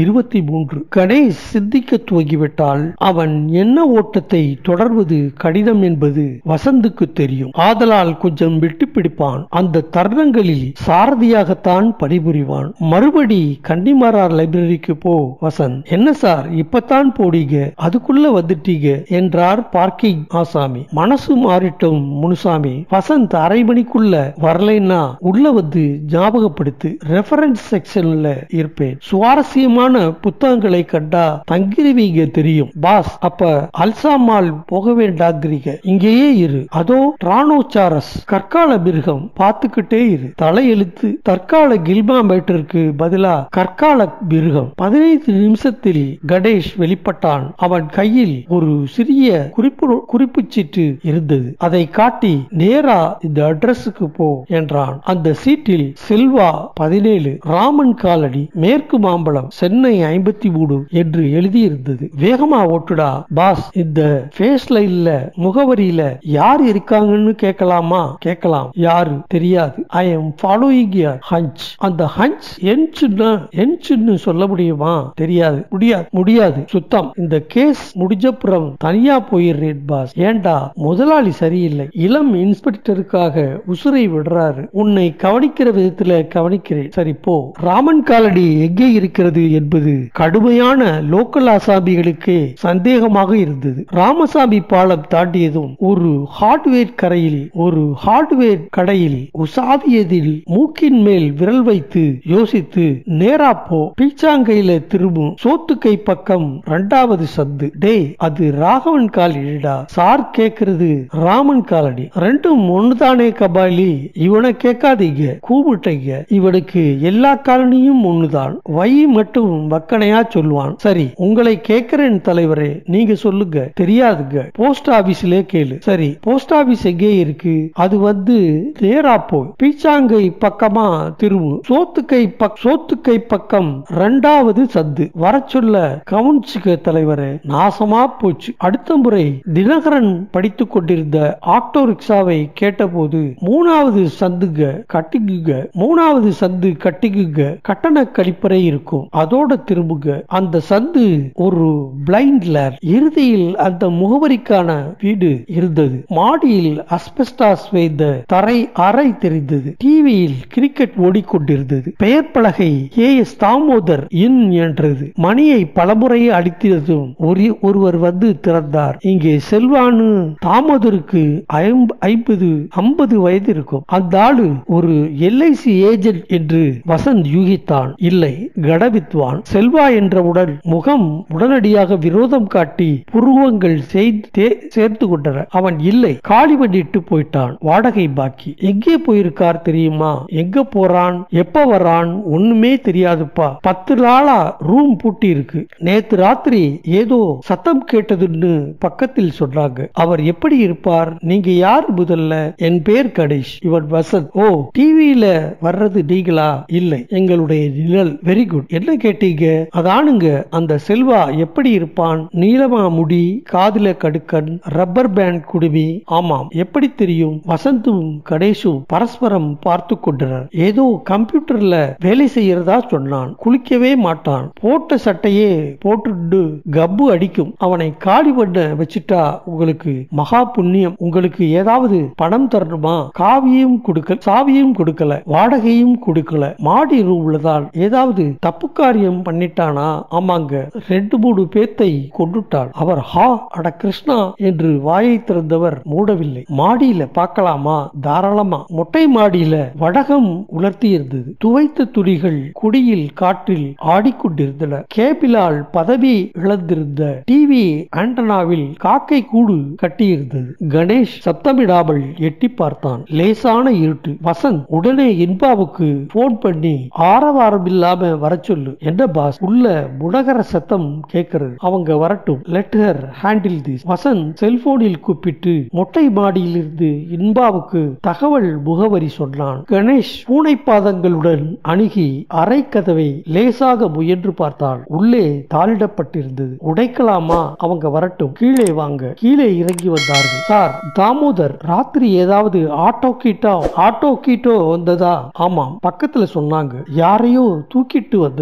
இருபத்தி மூன்று கணேஷ் சிந்திக்க துவங்கிவிட்டால் அவன் என்ன ஓட்டத்தை தொடர்வது கடினம் என்பது வசந்துக்கு தெரியும் ஆதலால் கொஞ்சம் விட்டு பிடிப்பான் அந்த தருணங்களில் சாரதியாகத்தான் பணிபுரிவான் மறுபடி கன்னிமாரார் லைப்ரரிக்கு போ வசந்த் என்ன சார் இப்பதான் போடீங்க அதுக்குள்ள வந்துட்டீங்க என்றார் பார்க்கிங் ஆசாமி மனசு மாறிட்டும் முனுசாமி வசந்த் அரை மணிக்குள்ள வரலைன்னா உள்ள வந்து ஞாபகப்படுத்து ரெஃபரன்ஸ் செக்ஷன்ல இருப்பேன் சுவாரஸ்யமான புத்தகங்களை கண்டா தங்கிருவீங்க தெரியும் பாஸ் அப்ப அல்சாமால் போக வேண்டாங்கிறீங்க இங்கேயே இரு அதோ டிரானோசாரஸ் கற்கால மிருகம் பார்த்துக்கிட்டே இரு தலையெழுத்து தற்கால கில்மா மேட்டருக்கு பதிலா கற்கால மிருகம் பதினைந்து நிமிஷத்தில் கணேஷ் வெளிப்பட்டான் அவன் கையில் ஒரு சிறிய குறிப்பு குறிப்புச் சீட்டு இருந்தது அதை காட்டி நேரா இந்த அட்ரஸுக்கு போ என்றான் அந்த சீட்டில் செல்வா பதினேழு ராமன் காலடி மேற்கு மாம்பழம் சென்னை ஐம்பத்தி மூணு என்று எழுதியிருந்தது வேகமா ஓட்டுடா பாஸ் இந்த ஃபேஸ் லைன்ல முகவரியில யார் இருக்காங்கன்னு கேட்கலாமா கேட்கலாம் யாரு தெரியாது ஐ எம் ஃபாலோயிங் ஹஞ்ச் அந்த ஹஞ்ச் என்ச்சுன்னு என்ச்சுன்னு சொல்ல முடியுமா தெரியாது முடியாது முடியாது சுத்தம் இந்த கேஸ் முடிஞ்சப்புறம் தனியா போயிடுறேன் பாஸ் ஏண்டா முதலாளி சரியில்லை இளம் இன்ஸ்பெக்டருக்காக உசுரை விடுறாரு உன்னை கவனிக்கிற விதத்துல கவனிக்கிறேன் சரி போ ராமன் காலடி எங்கே இருக்கிறது என்பது கடுமையான லோக்கல் ஆசாமிகளுக்கே சந்தேகமாக இருந்தது ராமசாமி பாலம் தாண்டியதும் ஒரு ஹார்ட்வேர் கரையில் ஒரு ஹார்ட்வேர் கடையில் உசாவியதில் மூக்கின் மேல் விரல் வைத்து யோசித்து நேரா போ பீச்சாங்கையில திரும்பும் சோத்துக்கை பக்கம் இரண்டாவது சந்து டேய் அது ராகவன் காலடிடா சார் கேக்குறது ராமன் காலடி ரெண்டும் ஒண்ணுதானே கபாலி இவனை கேட்காதீங்க கூப்பிட்டீங்க இவனுக்கு எல்லா காலனியும் ஒண்ணுதான் வை மட்டும் வக்கனையா சொல்லுவான் சரி உங்களை கேட்கிறேன் தலைவரே நீங்க சொல்லுங்க தெரியாதுங்க போஸ்ட் ஆபீஸ்ல கேளு சரி போஸ்ட் ஆபீஸ் எங்கே இருக்கு அது வந்து நேரா போய் பீச்சாங்கை பக்கமா திரும்பு சோத்துக்கை பக் சோத்துக்கை பக்கம் ரெண்டாவது சந்து வர சொல்ல கவுன்சிக தலைவரே நாசமா போச்சு அடுத்த முறை தினகரன் படித்துக் கொண்டிருந்த ஆட்டோ ரிக்ஷாவை கேட்டபோது மூணாவது சந்துங்க கட்டிக்குங்க மூணாவது சந்து கட்டிக்குங்க கட்டண கழிப்பறை இருக்கும் அதோட திரும்புங்க அந்த சந்து ஒரு பிளைண்ட் லேர் இறுதியில் அந்த முகவரிக்கான வீடு இருந்தது மாடியில் அஸ்பெஸ்டாஸ் வைத்த தரை அறை தெரிந்தது டிவியில் கிரிக்கெட் ஓடிக்கொண்டிருந்தது பெயர் பலகை ஏ எஸ் தாமோதர் இன் என்றது மணியை பலமுறை அடித்ததும் ஒரு ஒருவர் வந்து திறந்தார் இங்கே செல்வானு தாமோதருக்கு ஐம்ப- ஐம்பது ஐம்பது வயது இருக்கும் அந்த ஆளு ஒரு எல்ஐசி ஏஜென்ட் என்று வசந்த் யூகித்தான் இல்லை கடவித்வான் செல்வா என்றவுடன் முகம் உடனடியாக விரோதம் காட்டி புருவங்கள் செய்து தே- சேர்த்து கொண்டன அவன் இல்லை காலி பண்ணிட்டு போயிட்டான் வாடகை பாக்கி எங்கே போயிருக்கார் தெரியுமா எங்க போறான் எப்ப வரான் ஒண்ணுமே தெரியாதுப்பா பத்து நாளா ரூம் பூட்டி இருக்கு நேத்து ராத்திரி ஏதோ சத்தம் கேட்டதுன்னு பக்கத்தில் சொன்னாங்க அவர் எப்படி இருப்பார் நீங்க யார் முதல்ல என் பேர் கணேஷ் இவன் வசந்த் ஓ டிவியில வர்றது நீங்களா இல்லை எங்களுடைய நிழல் வெரி குட் என்ன கேட்டீங்க அதானுங்க அந்த செல்வா எப்படி இருப்பான் நீளமா முடி காதுல கடுக்கன் ரப்பர் பேண்ட் குடுமி ஆமாம் எப்படி தெரியும் வசந்தும் கணேஷும் பரஸ்பரம் பார்த்து கொண்டனர் ஏதோ கம்ப்யூட்டர்ல வேலை செய்யறதா சொன்னான் குளிக்கவே மாட்டான் போட்ட சட்டையே போட்டு கப்பு அடிக்கும் அவனை காலி பண்ண வச்சுட்டா உங்களுக்கு மகா புண்ணியம் உங்களுக்கு ஏதாவது பணம் தரணுமா காவியும் கொடுக்க சாவியும் கொடுக்கல வாடகையும் கொடுக்கல மாடி ரூம்ல தான் ஏதாவது தப்பு காரியம் பண்ணிட்டானா ஆமாங்க ரெண்டு மூணு பேத்தை கொண்டுட்டான் அவர் ஹா அட கிருஷ்ணா என்று வாயை திறந்தவர் மூடவில்லை மாடியில பார்க்கலாமா தாராளமா மொட்டை மாடியில வடகம் உலர்த்தி இருந்தது துவைத்த துணிகள் குடியில் காற்றில் ஆடிக்கொண்டிருந்தன கேபிளால் பதவி இழந்திருந்த டிவி ஆண்டனாவில் காக்கை கூடு கட்டியிருந்தது கணேஷ் சத்தமிடாமல் எட்டி பார்த்தான் லேசான இருட்டு வசந்த் உடனே இன்பாவுக்கு போன் பண்ணி ஆரவாரம் இல்லாம வர சொல்லு என்ன பாஸ் உள்ள முடகர சத்தம் கேட்கிறது அவங்க வரட்டும் let her handle this Vasanth செல்போனில் கூப்பிட்டு மொட்டை மாடியிலிருந்து இன்பாவுக்கு தகவல் முகவரி சொன்னான் கணேஷ் பூனை பாதங்களுடன் அணுகி அறை கதவை லேசாக முயன்று பார்த்தான் உள்ளே தாளிடப்பட்டிருந்தது உடைக்கலாமா அவங்க வரட்டும் கீழே வாங்க கீழே இறங்கி வந்தார்கள் சார் தாமோதர் ராத்திரி ஏதாவது ஆட்டோ கீட்டோ ஆட்டோ கீட்டோ வந்ததா ஆமாம் பக்கத்துல சொன்னாங்க யாரையோ தூக்கிட்டு வந்ததா உள்ள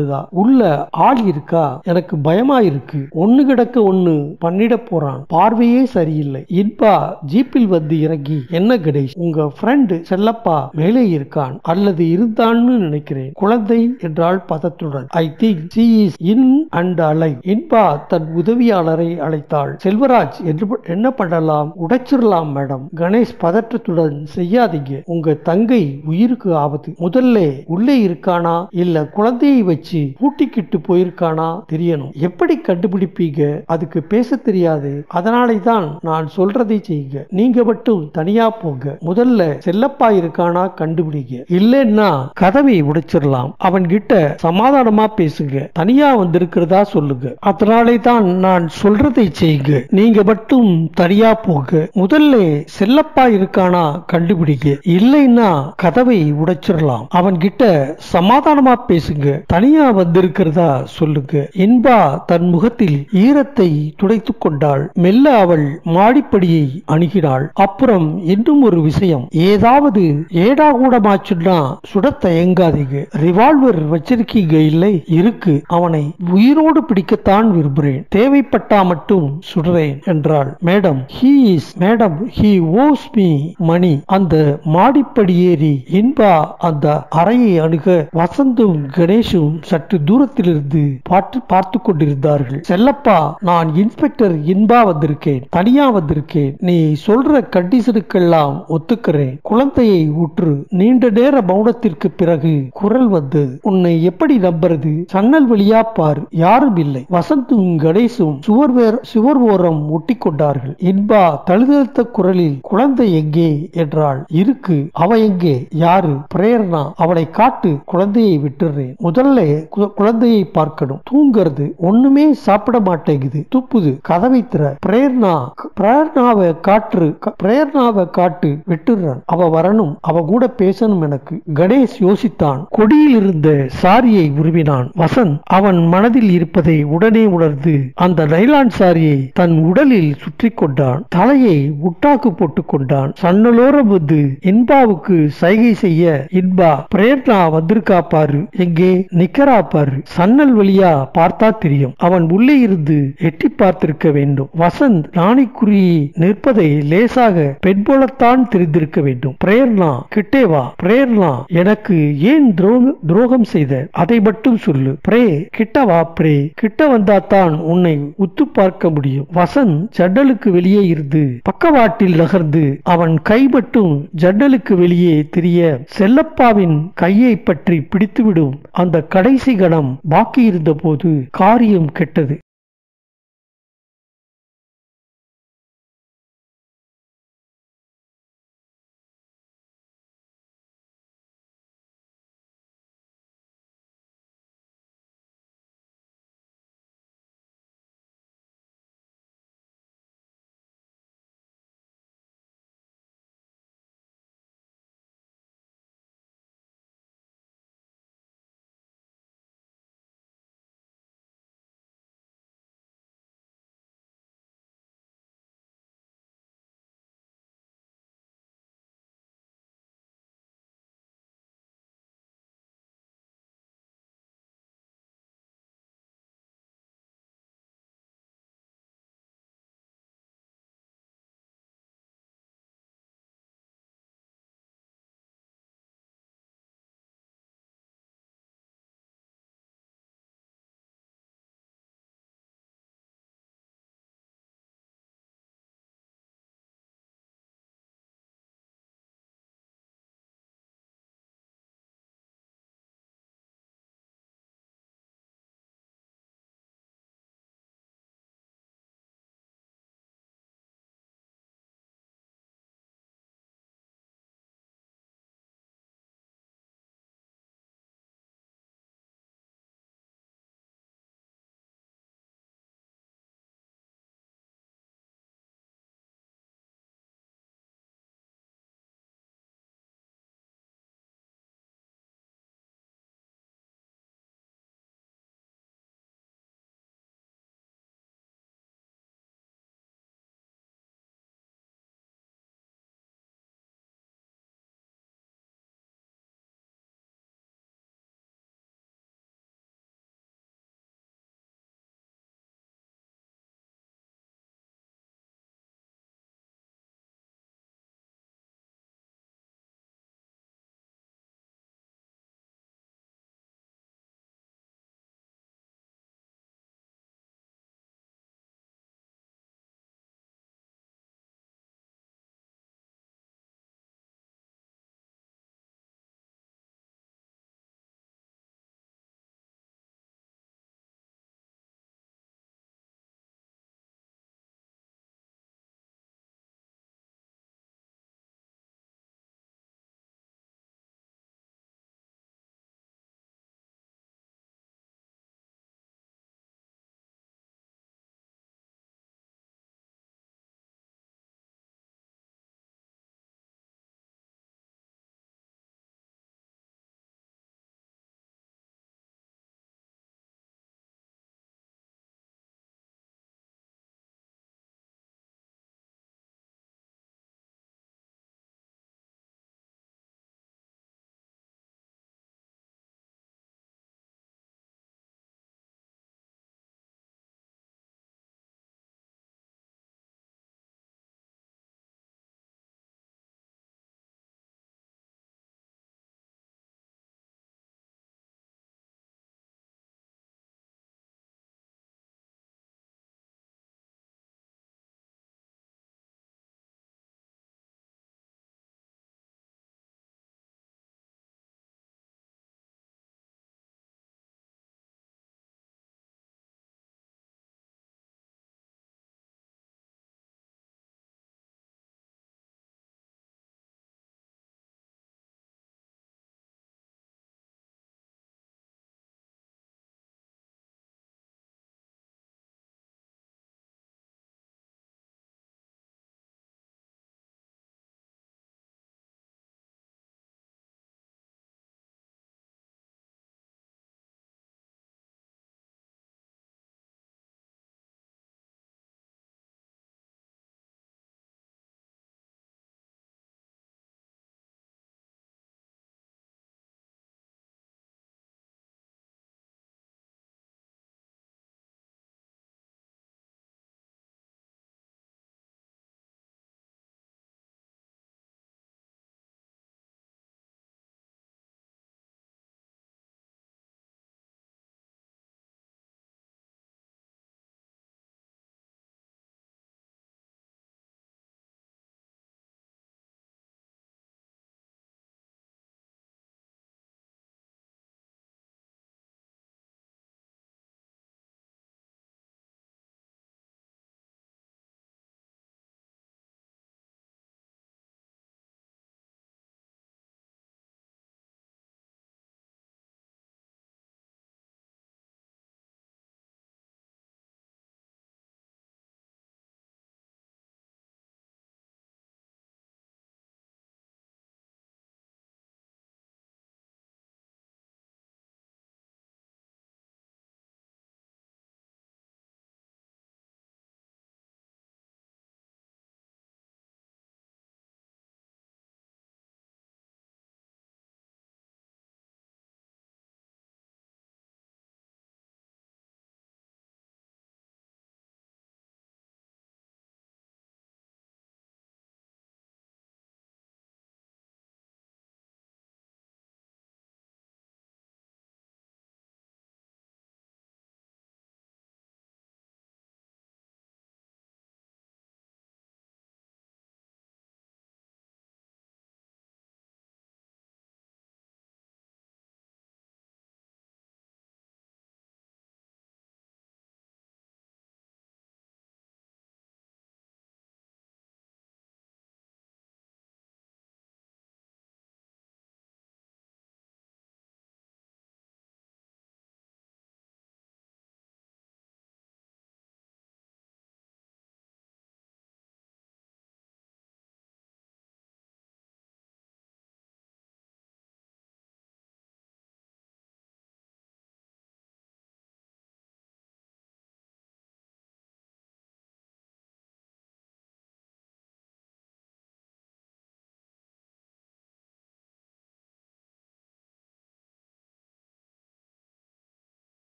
உள்ள ஆள் இருக்கா எனக்கு பயமா இருக்கு ஒண்ணு கிடக்க ஒண்ணு பண்ணிட போறான் பார்வையே சரியில்லை இன்பா ஜீப்பில் வந்து இறங்கி என்ன கணேஷ் உங்க ஃப்ரெண்டு செல்லப்பா மேலே இருக்கான் அல்லது இருந்தான்னு நினைக்கிறேன் குழந்தை என்றால் பதத்துடன் I think she is in and அலை இன்பா தன் உதவியாளரை அழைத்தாள் செல்வராஜ் என்று என்ன பண்ணலாம் உடைச்சிடலாம் மேடம் கணேஷ் பதற்றத்துடன் செய்யாதீங்க உங்க தங்கை உயிருக்கு ஆபத்து முதல்ல உள்ளே இருக்கானா இல்ல குழந்தையை வச்சு பூட்டிக்கிட்டு போயிருக்கானா தெரியணும் எப்படி கண்டுபிடிப்பீங்க அதுக்கு பேச தெரியாது அதனாலே தான் நான் சொல்றதை செய்யுங்க நீங்க மட்டும் தனியா போங்க முதல்ல செல்லப்பா இருக்கானா கண்டுபிடிங்க இல்லைன்னா கதவை உடைச்சிடலாம் அவன் கிட்ட சமாதானமா பேசுங்க தனியா வந்திருக்கிறதா சொல்லுங்க அதனாலே தான் நான் சொல்றதை செய்யுங்க நீங்க மட்டும் தனியா போங்க முதல்ல செல்லப்பா இருக்கானா கண்டுபிடிங்க இல்லைன்னா கதவை உடைச்சிடலாம் அவன் கிட்ட சமாதானமா பேசுங்க தனியா வந்திருக்கிறதா சொல்லுங்க இன்பா தன் முகத்தில் ஈரத்தை துடைத்துக் கொண்டாள் மெல்ல அவள் மாடிப்படியை அணுகினாள் அப்புறம் இன்னும் ஒரு விஷயம் ஏதாவது ஏடா கூடமாச்சுன்னா சுட தயங்காதீங்க ரிவால்வர் வச்சிருக்கீங்க இல்லை இருக்கு அவனை உயிரோடு பிடிக்கத்தான் விரும்புகிறேன் தேவைப்பட்டா மட்டும் சுடுறேன் என்றாள் madam he is madam he owes me money அந்த மாடிப்படி ஏறி இன்பா அந்த அறையை அணுக வசந்தும் கணேஷும் சற்று தூரத்திலிருந்து பார்த்து பார்த்து கொண்டிருந்தார்கள் செல்லப்பா நான் இன்ஸ்பெக்டர் இன்பா வந்திருக்கேன் தனியா வந்திருக்கேன் நீ சொல்ற கண்டிஷனுக்கெல்லாம் ஒத்துக்கிறேன் குழந்தையை ஊற்று நீண்ட நேர மௌனத்திற்கு பிறகு குரல் வந்து உன்னை எப்படி நம்புறது சன்னல் வழியா பார் யாரும் இல்லை வசந்தும் கணேசும் சுவர் வேர் சுவர் ஓரம் ஒட்டி கொண்டார்கள் இன்பா தழுதழுத்த குரலில் குழந்தை எங்கே என்றாள் இருக்கு அவ எங்கே யாரு பிரேரணா அவளை காட்டு குழந்தையை விட்டுறேன் முதல்ல கு- குழந்தையை பார்க்கணும் தூங்குறது ஒண்ணுமே சாப்பிட மாட்டேங்குது துப்புது கதவை திற பிரேரணா பிரேரணாவை காற்று க- பிரேரணாவை காட்டு விட்டுறான் அவ வரணும் அவ கூட பேசணும் எனக்கு கணேஷ் யோசித்தான் கொடியில் இருந்த சாரியை உருவினான் வசந்த் அவன் மனதில் இருப்பதை உடனே உணர்ந்து அந்த நைலான் சாரியை தன் உடலில் சுற்றி கொண்டான் தலையை முட்டாக்கு போட்டுக் கொண்டான் சன்னலோரம் வந்து இன்பாவுக்கு சைகை செய்ய இன்பா பிரேரணா வந்திருக்கா பாரு எங்கே நிக்கிறா பாரு சன்னல் வழியா பார்த்தா தெரியும் அவன் உள்ளே இருந்து எட்டி பார்த்திருக்க வேண்டும் வசந்த் நாணிக்குறி நிற்பதை லேசாக பெண் போலத்தான் தெரிந்திருக்க வேண்டும் பிரேரணா கிட்டே வா பிரேரணா எனக்கு ஏன் துரோக- துரோகம் செய்த அதை மட்டும் சொல்லு பிரே கிட்ட வா பிரே கிட்ட வந்தாதான் உன்னை உத்து பார்க்க முடியும் வசந்த் ஜன்னலுக்கு வெளியே இருந்து பக்கவாட்டில் நகர்ந்து அவன் கை மட்டும் ஜன்னலுக்கு வெளியே தெரிய செல்லப்பாவின் கையை பற்றி பிடித்துவிடும் அந்த கடைசி கணம் பாக்கி இருந்த போது காரியம் கெட்டது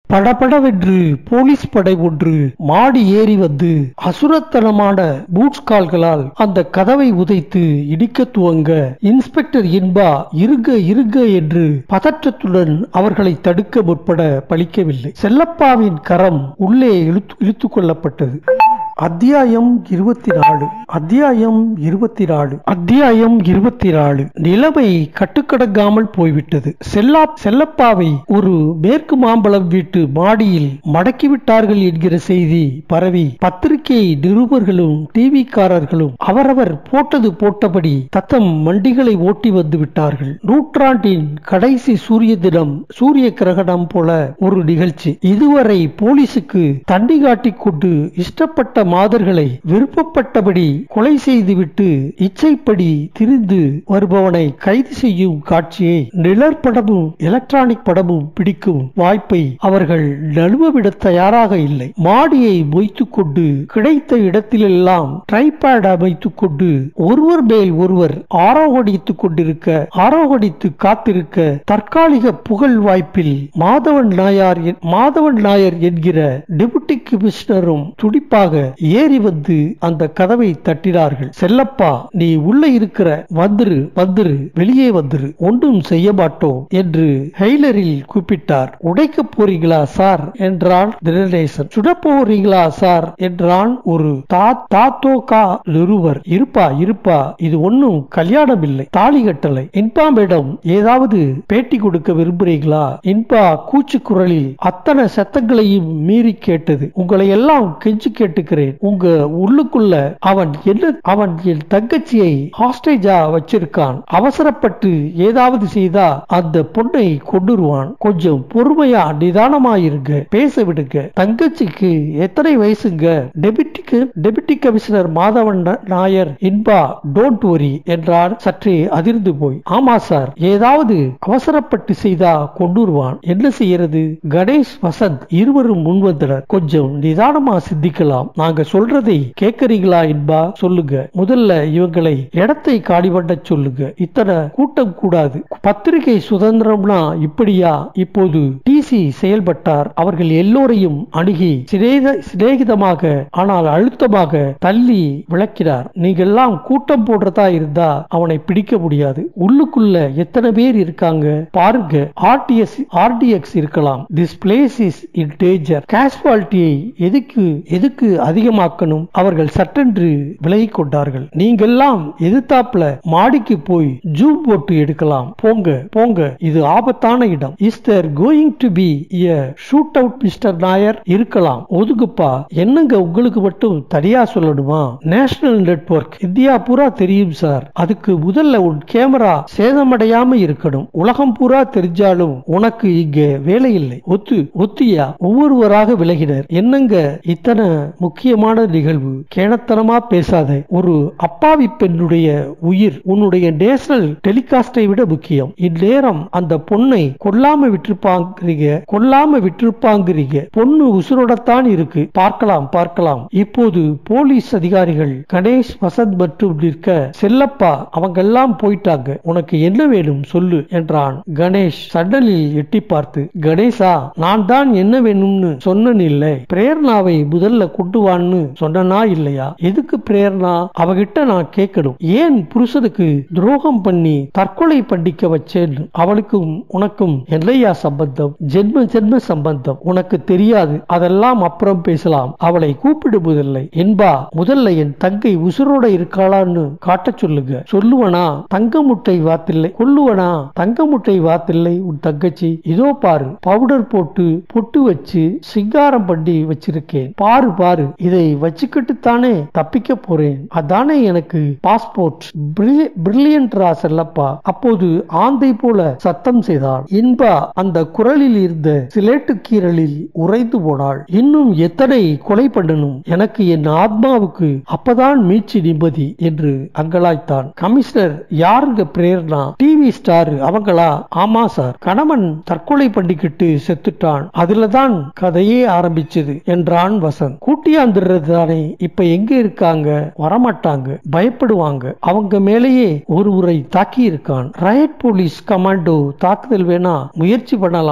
படபடவென்று போலீஸ் படை ஒன்று மாடி ஏறி வந்து அசுரத்தனமான பூட்ஸ் கால்களால் அந்த கதவை உதைத்து இடிக்க துவங்க இன்ஸ்பெக்டர் இன்பா இருக இருக என்று பதற்றத்துடன் அவர்களை தடுக்க முற்பட பலிக்கவில்லை செல்லப்பாவின் கரம் உள்ளே இழுத்து இழுத்துக் கொள்ளப்பட்டது அத்தியாயம் இருபத்தி நாலு அத்தியாயம் இருபத்தி நாலு அத்தியாயம் இருபத்தி நாலு நிலைமை கட்டுக்கடங்காமல் போய்விட்டது செல்லா செல்லப்பாவை ஒரு மேற்கு மாம்பழம் வீட்டு மாடியில் மடக்கிவிட்டார்கள் என்கிற செய்தி பரவி பத்திரிகை நிருபர்களும் டிவிக்காரர்களும் அவரவர் போட்டது போட்டபடி தத்தம் மண்டிகளை ஓட்டி வந்து விட்டார்கள் நூற்றாண்டின் கடைசி சூரிய தினம் சூரிய கிரகணம் போல ஒரு நிகழ்ச்சி இதுவரை போலீசுக்கு தண்டி காட்டிக் கொண்டு இஷ்டப்பட்ட மாதர்களை விருப்பப்பட்டபடி கொலை செய்துவிட்டு இச்சைப்படி திரிந்து வருபவனை கைது செய்யும் காட்சியை நிழற்படமும் எலக்ட்ரானிக் படமும் பிடிக்கும் வாய்ப்பை அவர்கள் நழுவவிட தயாராக இல்லை மாடியை மொய்த்துக் கொண்டு கிடைத்த இடத்திலெல்லாம் ட்ரைபேட் அமைத்துக் கொண்டு ஒருவர் மேல் ஒருவர் ஆரோகணித்துக் கொண்டிருக்க ஆரோகணித்து காத்திருக்க தற்காலிக புகழ் வாய்ப்பில் மாதவன் நாயார் என்- மாதவன் நாயர் என்கிற டெபுட்டி கமிஷனரும் துடிப்பாக ஏறி வந்து அந்த கதவை தட்டினார்கள் செல்லப்பா நீ உள்ள இருக்கிற வந்துரு வந்துரு வெளியே வந்துரு ஒன்றும் செய்ய மாட்டோம் என்று ஹெய்லரில் கூப்பிட்டார் உடைக்க போறீங்களா சார் என்றான் தினேசன் சுட போறீங்களா சார் என்றான் ஒரு தா தாத்தோகா நிருபர் இருப்பா இருப்பா இது ஒன்னும் கல்யாணம் இல்லை தாலி கட்டலை இன்பா மேடம் ஏதாவது பேட்டி கொடுக்க விரும்புறீங்களா இன்பா கூச்சு குரலில் அத்தனை சத்தங்களையும் மீறி கேட்டது உங்களை எல்லாம் கெஞ்சி கேட்டுக்கிறேன் உங்க உள்ளுக்குள்ள அவன் என்ன அவன் என் தங்கச்சியை ஹாஸ்டேஜா வச்சிருக்கான் அவசரப்பட்டு ஏதாவது செய்தா அந்த பொண்ணை கொண்டுருவான் கொஞ்சம் பொறுமையா நிதானமா இருங்க பேச விடுங்க தங்கச்சிக்கு எத்தனை வயசுங்க டெபிட்டிக்கு டெபிட்டி கமிஷனர் மாதவன் நா- நாயர் இன்பா டோன்ட் வரி என்றார் சற்றே அதிர்ந்து போய் ஆமா சார் ஏதாவது அவசரப்பட்டு செய்தா கொண்டுருவான் என்ன செய்யறது கணேஷ் வசந்த் இருவரும் முன்வந்தனர் கொஞ்சம் நிதானமா சிந்திக்கலாம் நாங்க சொல்றதை கேட்கறீங்களா இன்பா சொல்லுங்க முதல்ல இவங்களை இடத்தை காலி பண்ண சொல்லுங்க இத்தனை கூட்டம் கூடாது பத்திரிகை சுதந்திரம்னா இப்படியா இப்போது டிசி செயல்பட்டார் அவர்கள் எல்லோரையும் அணுகி சிநேக சிநேகிதமாக ஆனால் அழுத்தமாக தள்ளி விளக்கினார் நீங்கெல்லாம் கூட்டம் போடுறதா இருந்தா அவனை பிடிக்க முடியாது உள்ளுக்குள்ள எத்தனை பேர் இருக்காங்க பாருங்க ஆர்டிஎஸ் ஆர்டிஎக்ஸ் இருக்கலாம் this place is in danger கேஸ்வாலிட்டியை எதுக்கு எதுக்கு அதிகமாக்கணும் அவர்கள் சட்டென்று விலகிக் கொண்டார்கள் நீங்கெல்லாம் எதிர்த்தாப்புல மாடிக்கு போய் ஜூம் போட்டு எடுக்கலாம் போங்க போங்க இது ஆபத்தான இடம் is there going to be a shootout mister Nair இருக்கலாம் ஒதுக்குப்பா என்னங்க உங்களுக்கு மட்டும் தனியா சொல்லணுமா நேஷனல் நெட்வொர்க் இந்தியா பூரா தெரியும் சார் அதுக்கு முதல்ல உன் கேமரா சேதமடையாம இருக்கணும் உலகம் பூரா தெரிஞ்சாலும் உனக்கு இங்க வேலை இல்லை ஒத்து ஒத்தியா ஒவ்வொருவராக விலகினர் என்னங்க இத்தனை முக்கியமான நிகழ்வு கேணத்தனமா பேசாத ஒரு அப்பாவி பெண்ணுடைய உயிர் உன்னுடைய நேஷனல் டெலிகாஸ்டை விட முக்கியம் இந்நேரம் அந்த பொண்ணை கொல்லாம விட்டுருப்பாங்கிறீங்க கொல்லாம விட்டுருப்பாங்கிறீங்க பொண்ணு உசுரோடத்தான் இருக்கு பார்க்கலாம் பார்க்கலாம் இப்போது போலீஸ் அதிகாரிகள் கணேஷ் வசந்த் மற்றும் நிற்க செல்லப்பா அவங்க எல்லாம் போயிட்டாங்க உனக்கு என்ன வேணும் சொல்லு என்றான் கணேஷ் சடலில் எட்டி பார்த்து கணேசா நான் தான் என்ன வேணும்னு சொன்னேன் இல்லை பிரேரணாவை முதல்ல கொண்டு வான்னு சொன்னனா இல்லையா எதுக்கு பிரேரணா அவகிட்ட நான் கேட்கணும் ஏன் புருஷனுக்கு துரோகம் பண்ணி தற்கொலை பண்ணிக்க வச்சேன்னு அவளுக்கும் உனக்கும் என்னையா சம்பந்தம் ஜென்ம ஜென்ம சம்பந்தம் உனக்கு தெரியாது அதெல்லாம் அப்புறம் பேசலாம் அவளை கூப்பிடுவதில்லை என்பா முதல்ல என் தங்கை உசுரோட இருக்காளான்னு காட்டச் சொல்லுங்க சொல்லுவனா தங்க முட்டை வாத்தில்லை கொல்லுவனா தங்க முட்டை வாத்தில்லை உன் தங்கச்சி இதோ பாரு பவுடர் போட்டு பொட்டு வச்சு சிங்காரம் பண்ணி வச்சிருக்கேன் பாரு பாரு இதை வச்சுக்கிட்டு தானே தப்பிக்க போறேன் அதானே எனக்கு பாஸ்போர்ட் பிரில்லியன்ட்ரா செல்லப்பா அப்போது ஆந்தை போல சத்தம் செய்தாள் இன்பா அந்த குரலில் இருந்த சிலேட்டு கீரலில் உறைந்து போனாள் இன்னும் எத்தனை கொலை பண்ணணும் எனக்கு என் ஆத்மாவுக்கு அப்பதான் மீட்சி நிம்மதி என்று அங்கலாய்த்தான் கமிஷனர் யாருங்க பிரேரணா டிவி ஸ்டார் அவங்களா ஆமா சார் கணவன் தற்கொலை பண்ணிக்கிட்டு செத்துட்டான் அதுலதான் கதையே ஆரம்பிச்சது என்றான் வசந்த் கூட்டியாந்துடுறது தானே இப்ப எங்க இருக்காங்க வரமாட்டாங்க பயப்படுவாங்க அவங்க மேலேயே ஒருவரை தாக்கி இருக்கான் ரயட் போலீஸ் கமாண்டோ தாக்குதல் வேணா முயற்சி பண்ணலாமா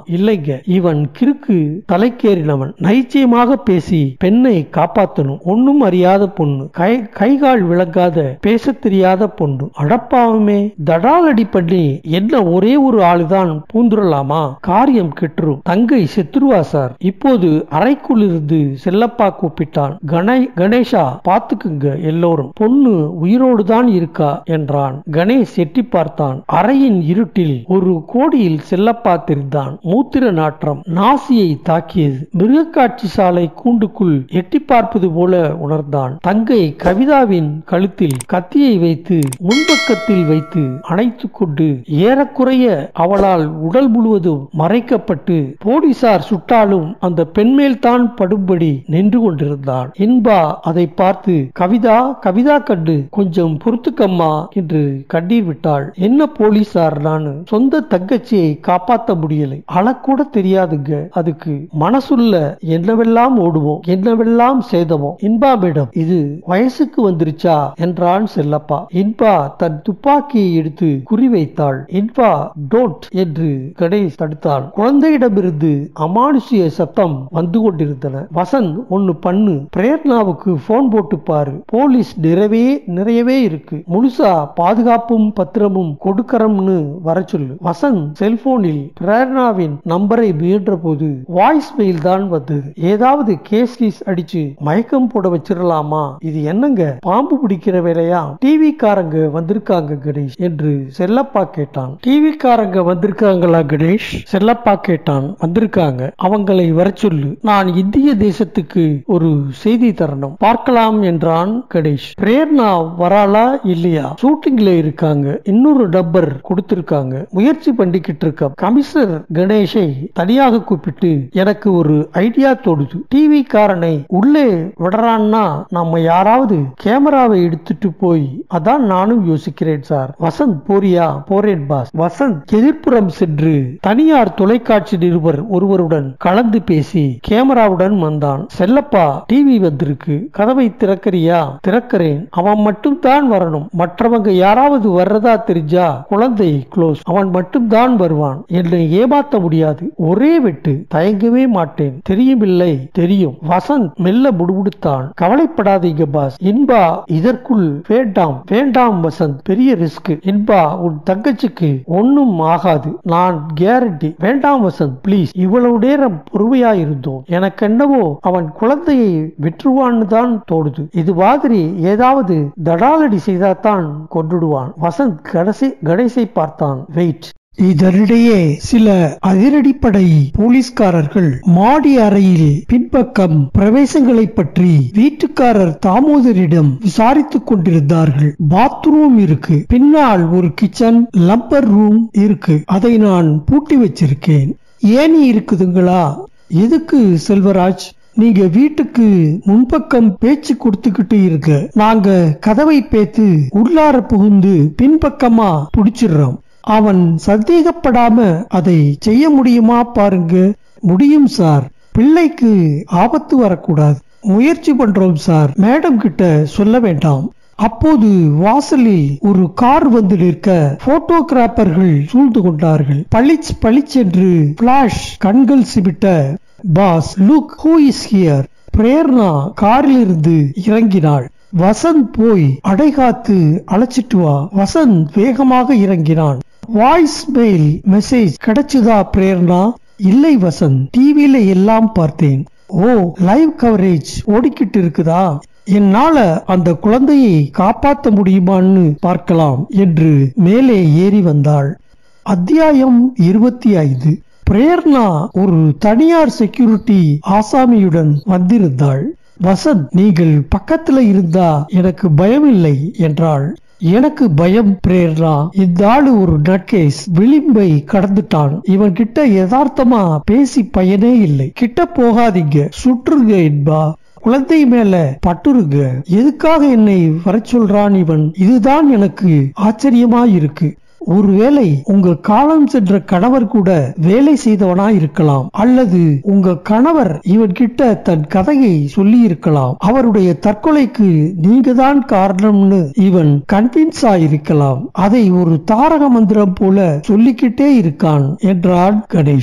இல்லைங்க இவன் கிறுக்கு தலைக்கேறினவன் நைச்சியமாக பேசி பெண்ணை காப்பாத்தணும் ஒன்னும் அறியாத பொண்ணு கை கைகால் விளங்காத பேசத் தெரியாத பொண்ணு அடப்பாவுமே தடாலடி பண்ணி என்ன ஒரே ஒரு ஆளுதான் பூந்துடலாமா காரியம் கெட்டுரும் தங்கை செத்துருவா சார் இப்போது அறைக்குள் இருந்து செல்லப்பா கூப்பிட்டான் கணை கணேஷா பாத்துக்குங்க எல்லோரும் பொண்ணு உயிரோடு தான் இருக்கா என்றான் கணேஷ் எட்டி பார்த்தான் அறையின் இருட்டில் ஒரு கோடியில் செல்லப்பா தெரிந்தான் மூத்திர நாற்றம் நாசியை தாக்கியது மிருகக்காட்சி சாலை கூண்டுக்குள் எட்டி பார்ப்பது போல உணர்ந்தான் தங்கை கவிதாவின் கழுத்தில் கத்தியை வைத்து முன்பக்கத்தில் வைத்து அணைத்துக் கொண்டு ஏறக்குறைய அவளால் உடல் முழுவதும் மறைக்கப்பட்டு போலீசார் சுட்டாலும் அந்த பெண்மேல் தான் படும்படி நின்று கொண்டிருந்தான் இன்பா அதை பார்த்து கவிதா கவிதா கண்டு கொஞ்சம் பொறுத்துக்கம்மா என்று கண்ணீர் விட்டாள் என்ன போலீசார் நான் சொந்த தங்கச்சியை காப்பாத்த முடியலை அழக்கூட தெரியாதுங்க அதுக்கு மனசுள்ள என்னவெல்லாம் ஓடுவோம் என்னவெல்லாம் சேதமோ இன்பா மேடம் இது வயசுக்கு வந்துருச்சா என்றான் செல்லப்பா இன்பா தன் துப்பாக்கியை எடுத்து குறிவைத்தாள் இன்பா டோட் என்று கணேஷ் தடுத்தான் குழந்தையிடமிருந்து அமானுஷ்ய சத்தம் வந்து கொண்டிருந்தன வசந்த் ஒன்னு பண்ணு பிரேர்னாவுக்கு போன் போட்டு பாரு போலீஸ் நிறையவே நிறையவே இருக்கு முழுசா பாதுகாப்பும் பத்திரமும் கொடுக்கறம்னு வர சொல்லு வசந்த் செல்போனில் பிரேர்னாவின் நம்பரை முயன்ற போது வாய்ஸ் மெயில் தான் வந்தது ஏதாவது கேஸ் கீஸ் அடிச்சு மயக்கம் போட வச்சிடலாமா இது என்னங்க பாம்பு பிடிக்கிற வேலையா டிவி காரங்க வந்திருக்காங்க கணேஷ் என்று செல்லப்பா கேட்டான் டிவி காரங்க வந்திருக்காங்களா கணேஷ் செல்லப்பா கேட்டான் வந்திருக்காங்க அவங்களை வர சொல்லு நான் இந்திய தேசத்துக்கு ஒரு செய்தி தரணும் பார்க்கலாம் என்றான் கணேஷ் பிரேர்னா வராளா இல்லையா ஷூட்டிங்ல இருக்காங்க இன்னொரு நம்பர் கொடுத்திருக்காங்க முயற்சி பண்ணிக்கிட்டு இருக்க கமிஷனர் கணேஷை தனியாக கூப்பிட்டு எனக்கு ஒரு ஐடியா தோடுது டிவி காரனை உள்ளே விடுறான்னா நம்ம யாராவது கேமராவை எடுத்துட்டு போய் அதான் நானும் யோசிக்கிறேன் சார் வசந்த் போறியா போறேன் பாஸ் வசந்த் எதிர்ப்புறம் சென்று தனியார் தொலைக்காட்சி நிருபர் ஒருவருடன் கலந்து பேசி கேமராவுடன் வந்தான் செல்லப்பா டிவி வந்திருக்கு கதவை திறக்கறியா திறக்கிறேன் அவன் மட்டும் தான் வரணும் மற்றவங்க யாராவது வர்றதா தெரிஞ்சா குழந்தை க்ளோஸ் அவன் மட்டும் தான் வருவான் என்னை ஏமாத்த முடியாது ஒரே வெட்டு தயங்கவே மாட்டேன் தெரியுமில்லை தெரியும் வசந்த் மெல்ல முடுமுடுத்தான் கவலைப்படாதீங்க பாஸ் இன்பா இதற்குள் வேண்டாம் வேண்டாம் வசந்த் பெரிய ரிஸ்க் இன்பா உன் தங்கச்சிக்கு ஒன்னும் ஆகாது நான் கேரண்டி வேண்டாம் வசந்த் ப்ளீஸ் இவ்வளவு நேரம் பொறுமையா இருந்தோம் எனக்கு என்னவோ அவன் குழந்தையை விற்றுவான்னு தான் தோடுது இது மாதிரி ஏதாவது தடாலடி செய்தாதான் கொண்டுடுவான் வசந்த் கடைசி கணேசை பார்த்தான் வெயிட் இதனிடையே சில அதிரடிப்படை போலீஸ்காரர்கள் மாடி அறையில் பின்பக்கம் பிரவேசங்களை பற்றி வீட்டுக்காரர் தாமோதரிடம் விசாரித்துக் கொண்டிருந்தார்கள் பாத்ரூம் இருக்கு பின்னால் ஒரு கிச்சன் லம்பர் ரூம் இருக்கு அதை நான் பூட்டி வச்சிருக்கேன் ஏணி இருக்குதுங்களா எதுக்கு செல்வராஜ் நீங்க வீட்டுக்கு முன்பக்கம் பேச்சு கொடுத்துக்கிட்டு இருக்க நாங்க கதவை பேத்து உள்ளார புகுந்து பின்பக்கமா புடிச்சிடுறோம் அவன் சந்தேகப்படாம அதை செய்ய முடியுமா பாருங்க முடியும் சார் பிள்ளைக்கு ஆபத்து வரக்கூடாது முயற்சி பண்றோம் சார் மேடம் கிட்ட சொல்ல வேண்டாம் அப்போது வாசலில் ஒரு கார் வந்து நிற்க போட்டோகிராபர்கள் சூழ்ந்து கொண்டார்கள் பளிச் பளிச் என்று பிளாஷ் கண்கள் சிமிட்ட boss look who is here Prerna காரில் இருந்து இறங்கினாள் வசந்த் போய் அடைகாத்து அழைச்சிட்டு வா வசந்த் வேகமாக இறங்கினான் வாய்ஸ் மெயில் மெசேஜ் கிடைச்சுதா பிரேர்னா இல்லை வசந்த் டிவியில எல்லாம் பார்த்தேன் ஓ லைவ் கவரேஜ் ஓடிக்கிட்டு இருக்குதா என்னால அந்த குழந்தையை காப்பாற்ற முடியுமான்னு பார்க்கலாம் என்று மேலே ஏறி வந்தாள் அத்தியாயம் இருபத்தி ஐந்து பிரேர்னா ஒரு தனியார் செக்யூரிட்டி ஆசாமியுடன் வந்திருந்தாள் வசந்த் நீங்கள் பக்கத்துல இருந்தா எனக்கு பயம் இல்லை என்றாள் எனக்கு பயம் பிரேர்னா இந்த ஆளு ஒரு நட்கேஸ் விளிம்பை கடந்துட்டான் இவன் கிட்ட யதார்த்தமா பேசி பயனே இல்லை கிட்ட போகாதீங்க சுற்றுங்க என்பா குழந்தை மேல பட்டுருங்க எதுக்காக என்னை வர சொல்றான் இவன் இதுதான் எனக்கு ஆச்சரியமா இருக்கு ஒருவேளை உங்க காலம் சென்ற கணவர் கூட வேலை செய்தவனா இருக்கலாம் அல்லது உங்க கணவர் இவன் கிட்ட தன் கதையை சொல்லி இருக்கலாம் அவருடைய தற்கொலைக்கு நீங்க தான் காரணம்னு இவன் கன்வின்ஸ் ஆயிருக்கலாம் அதை ஒரு தாரக மந்திரம் போல சொல்லிக்கிட்டே இருக்கான் என்றான் கணேஷ்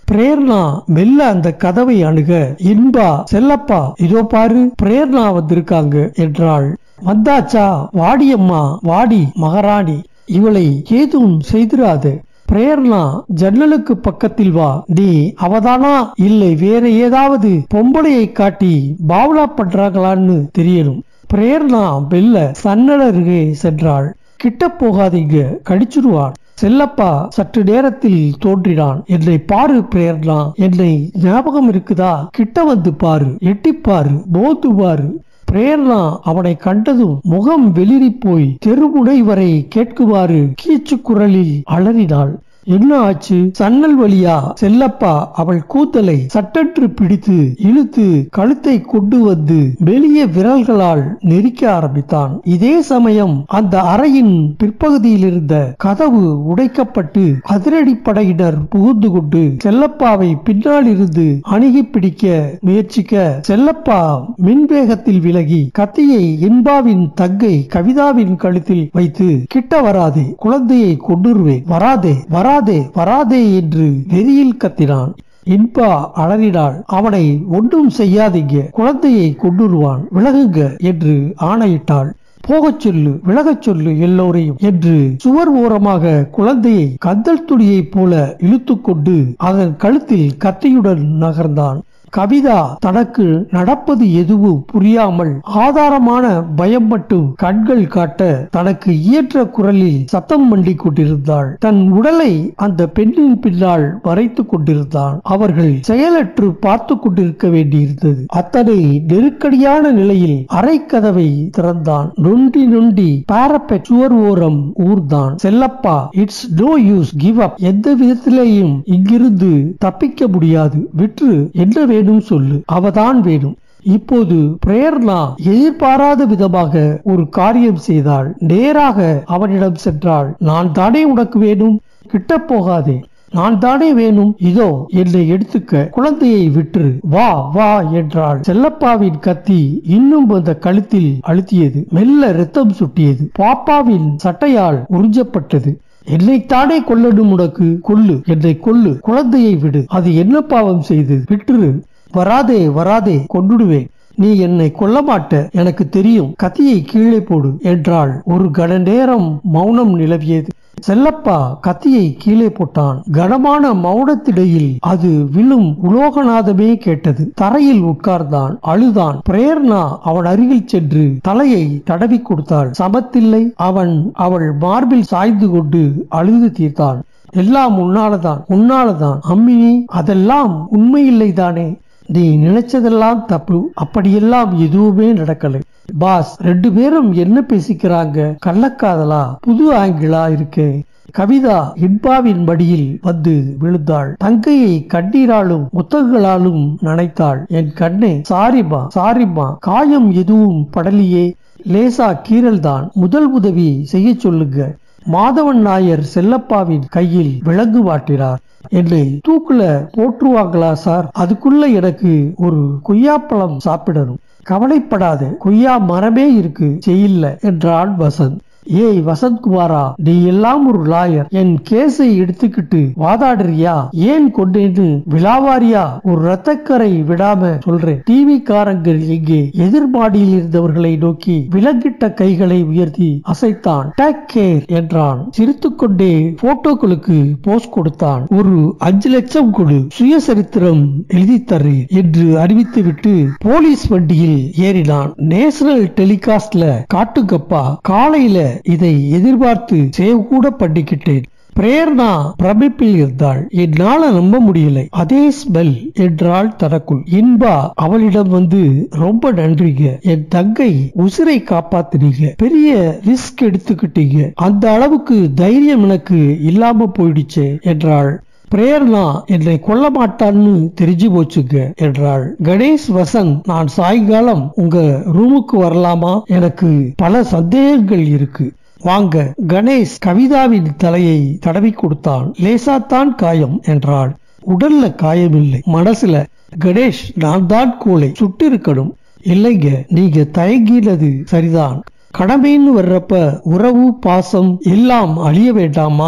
பிரேர்னா மெல்ல அந்த கதவை அணுக இன்பா செல்லப்பா இதோ பாரு பிரேர்னா வந்திருக்காங்க என்றாள் வந்தாச்சா வாடியம்மா வாடி மகாராணி இவளை ஏதும் செய்திராது பிரேர்னா ஜன்னலுக்கு பக்கத்தில் வா நீ அவதானா இல்லை வேற ஏதாவது பொம்பளையை காட்டி பாவலா பண்றாங்களான்னு தெரியணும் பிரேர்னா வெல்ல சன்னல் அருகே சென்றாள் கிட்ட போகாதீங்க கடிச்சிருவான் செல்லப்பா சற்று நேரத்தில் தோன்றினான் என்னை பாரு பிரேர்னா என்னை ஞாபகம் இருக்குதா கிட்ட வந்து பாரு எட்டி பாரு மோந்து பாரு பிரேர்னா அவனை கண்டதும் முகம் வெளிரி போய் தெருமுனை வரை கேட்குமாறு கீச்சு குரலில் அலறினாள் என்ன ஆச்சு சன்னல் வழியா செல்லப்பா அவள் கூந்தலை சட்டென்று பிடித்து இழுத்து கழுத்தை கொண்டு வந்து வெளியே விரல்களால் நெரிக்க ஆரம்பித்தான் இதே சமயம் அந்த அறையின் பிற்பகுதியில் இருந்த கதவு உடைக்கப்பட்டு அதிரடிப்படையினர் புகுந்து கொண்டு செல்லப்பாவை பின்னால் இருந்து அணுகி பிடிக்க முயற்சிக்க செல்லப்பா மின்வேகத்தில் விலகி கத்தியை இன்பாவின் தங்கை கவிதாவின் கழுத்தில் வைத்து கிட்ட வராதே குழந்தையை கொண்டுருவேன் வராதே வரா வராதே வராதே என்று வெறியில் கத்தினான் இன்பா அலறினாள் அவனை ஒன்றும் செய்யாதீங்க குழந்தையை கொண்டுருவான் விலகுங்க என்று ஆணையிட்டாள் போகச் சொல்லு விலகச் சொல்லு எல்லோரையும் என்று சுவர் ஓரமாக குழந்தையை கந்தல் துணியைப் போல இழுத்துக்கொண்டு அதன் கழுத்தில் கத்தியுடன் நகர்ந்தான் கவிதா தனக்கு நடப்பது எதுவும் புரியாமல் ஆதாரமான பயம் மட்டும் கண்கள் காட்ட தனக்கு இயற்ற குரலில் சத்தம் மண்டி கொண்டிருந்தாள் தன் உடலை அந்த பெண்ணின் பின்னால் மறைத்து கொண்டிருந்தான் அவர்கள் செயலற்று பார்த்து கொண்டிருக்க வேண்டியிருந்தது அத்தனை நெருக்கடியான நிலையில் அரை கதவை திறந்தான் நொண்டி நொண்டி பாரப்பெட் சுவர் ஓரம் ஊர்தான் Chellappa it's no use give up எந்த விதத்திலேயும் இங்கிருந்து தப்பிக்க முடியாது விற்று என்ன வேணும் சொல்லு அவதான் வேணும் இப்போது பிரேர்னா எதிர்பாராத விதமாக ஒரு காரியம் செய்தாள் நேராக அவனிடம் சென்றாள் நான் தானே உனக்கு வேணும் கிட்ட போகாதே நான் தானே வேணும் இதோ என்னை எடுத்துக்க குழந்தையை விற்று வா வா என்றாள் செல்லப்பாவின் கத்தி இன்னும் அந்த கழுத்தில் அழுத்தியது மெல்ல ரத்தம் சுட்டியது பாப்பாவின் சட்டையால் உறிஞ்சப்பட்டது என்னைத்தானே கொல்லணும் உனக்கு கொல்லு என்னை கொல்லு குழந்தையை விடு அது என்ன பாவம் செய்து விட்டுரு வராதே வராதே கொண்டுடுவேன் நீ என்னை கொல்ல மாட்ட எனக்கு தெரியும் கத்தியை கீழே போடு என்றாள் ஒரு கன நேரம் மௌனம் நிலவியது செல்லப்பா கத்தியை கீழே போட்டான் கனமான மௌனத்திடையில் அது விழும் உலோகநாதமே கேட்டது தரையில் உட்கார்ந்தான் அழுதான் பிரேர்னா அவன் அருகில் சென்று தலையை தடவி கொடுத்தாள் சமத்தில்லை அவன் அவள் மார்பில் சாய்ந்து கொண்டு அழுது தீர்த்தான் எல்லாம் உன்னாலதான் உன்னாலதான் அம்மினி அதெல்லாம் உண்மையில்லை தானே நீ நினைச்சதெல்லாம் தப்பு அப்படியெல்லாம் எதுவுமே நடக்கலை பாஸ் ரெண்டு பேரும் என்ன பேசிக்கிறாங்க கள்ளக்காதலா புது ஆங்கிளா இருக்கு கவிதா இன்பாவின் மடியில் வந்து விழுந்தாள் தங்கையை கண்ணீராலும் முத்தங்களாலும் நனைத்தாள் என் கண்ணே சாரிமா சாரிமா காயம் எதுவும் படலியே லேசா கீரல் தான் முதல் உதவி செய்ய சொல்லுங்க மாதவன் நாயர் செல்லப்பாவின் கையில் விலங்கு மாட்டினார் என்னை தூக்குல போற்றுவாங்களா சார் அதுக்குள்ள எனக்கு ஒரு கொய்யாப்பழம் சாப்பிடணும் கவலைப்படாத கொய்யா மரமே இருக்கு செய்யல என்றான் வசந்த் ஏய் வசந்த்குமாரா நீ எல்லாம் ஒரு லாயர் என் கேஸை எடுத்துக்கிட்டு வாதாடுறியா ஏன் கொண்டேன்னு விழாவாரியா ஒரு ரத்தக்கரை விடாம சொல்றேன் டிவி காரங்கள் எங்கே எதிர்மாடியில் இருந்தவர்களை நோக்கி விலங்கிட்ட கைகளை உயர்த்தி அசைத்தான் டேக் கேர் என்றான் சிரித்துக்கொண்டே போட்டோக்களுக்கு போஸ் கொடுத்தான் ஒரு அஞ்சு லட்சம் கொடு சுயசரித்திரம் எழுதி தரு என்று அறிவித்துவிட்டு போலீஸ் வண்டியில் ஏறினான் நேஷனல் டெலிகாஸ்ட்ல காட்டுங்கப்பா காலையில இதை எதிர்பார்த்து சேவ் கூட பண்ணிக்கிட்டேன் பிரேர்னா பிரமிப்பில் இருந்தாள் என்னால நம்ப முடியல அதே ஸ்மெல் என்றாள் தனக்குள் இன்பா அவளிடம் வந்து ரொம்ப நன்றிங்க என் தங்கை உசிரை காப்பாத்தினீங்க பெரிய ரிஸ்க் எடுத்துக்கிட்டீங்க அந்த அளவுக்கு தைரியம் எனக்கு இல்லாம போயிடுச்சு என்றாள் பிரேர்னா என்னை கொல்ல மாட்டான்னு தெரிஞ்சு போச்சுங்க என்றாள் கணேஷ் வசந்த் நான் சாயங்காலம் உங்க ரூமுக்கு வரலாமா எனக்கு பல சந்தேகங்கள் இருக்கு வாங்க கணேஷ் கவிதாவின் தலையை தடவி கொடுத்தான் லேசாத்தான் காயம் என்றாள் உடல்ல காயம் இல்லை மனசுல கணேஷ் நான் தான் கூளை சுட்டு இருக்கணும் இல்லைங்க நீங்க தயங்கினது சரிதான் கடமைன்னு வர்றப்ப உறவு பாசம் எல்லாம் அழிய வேண்டாமா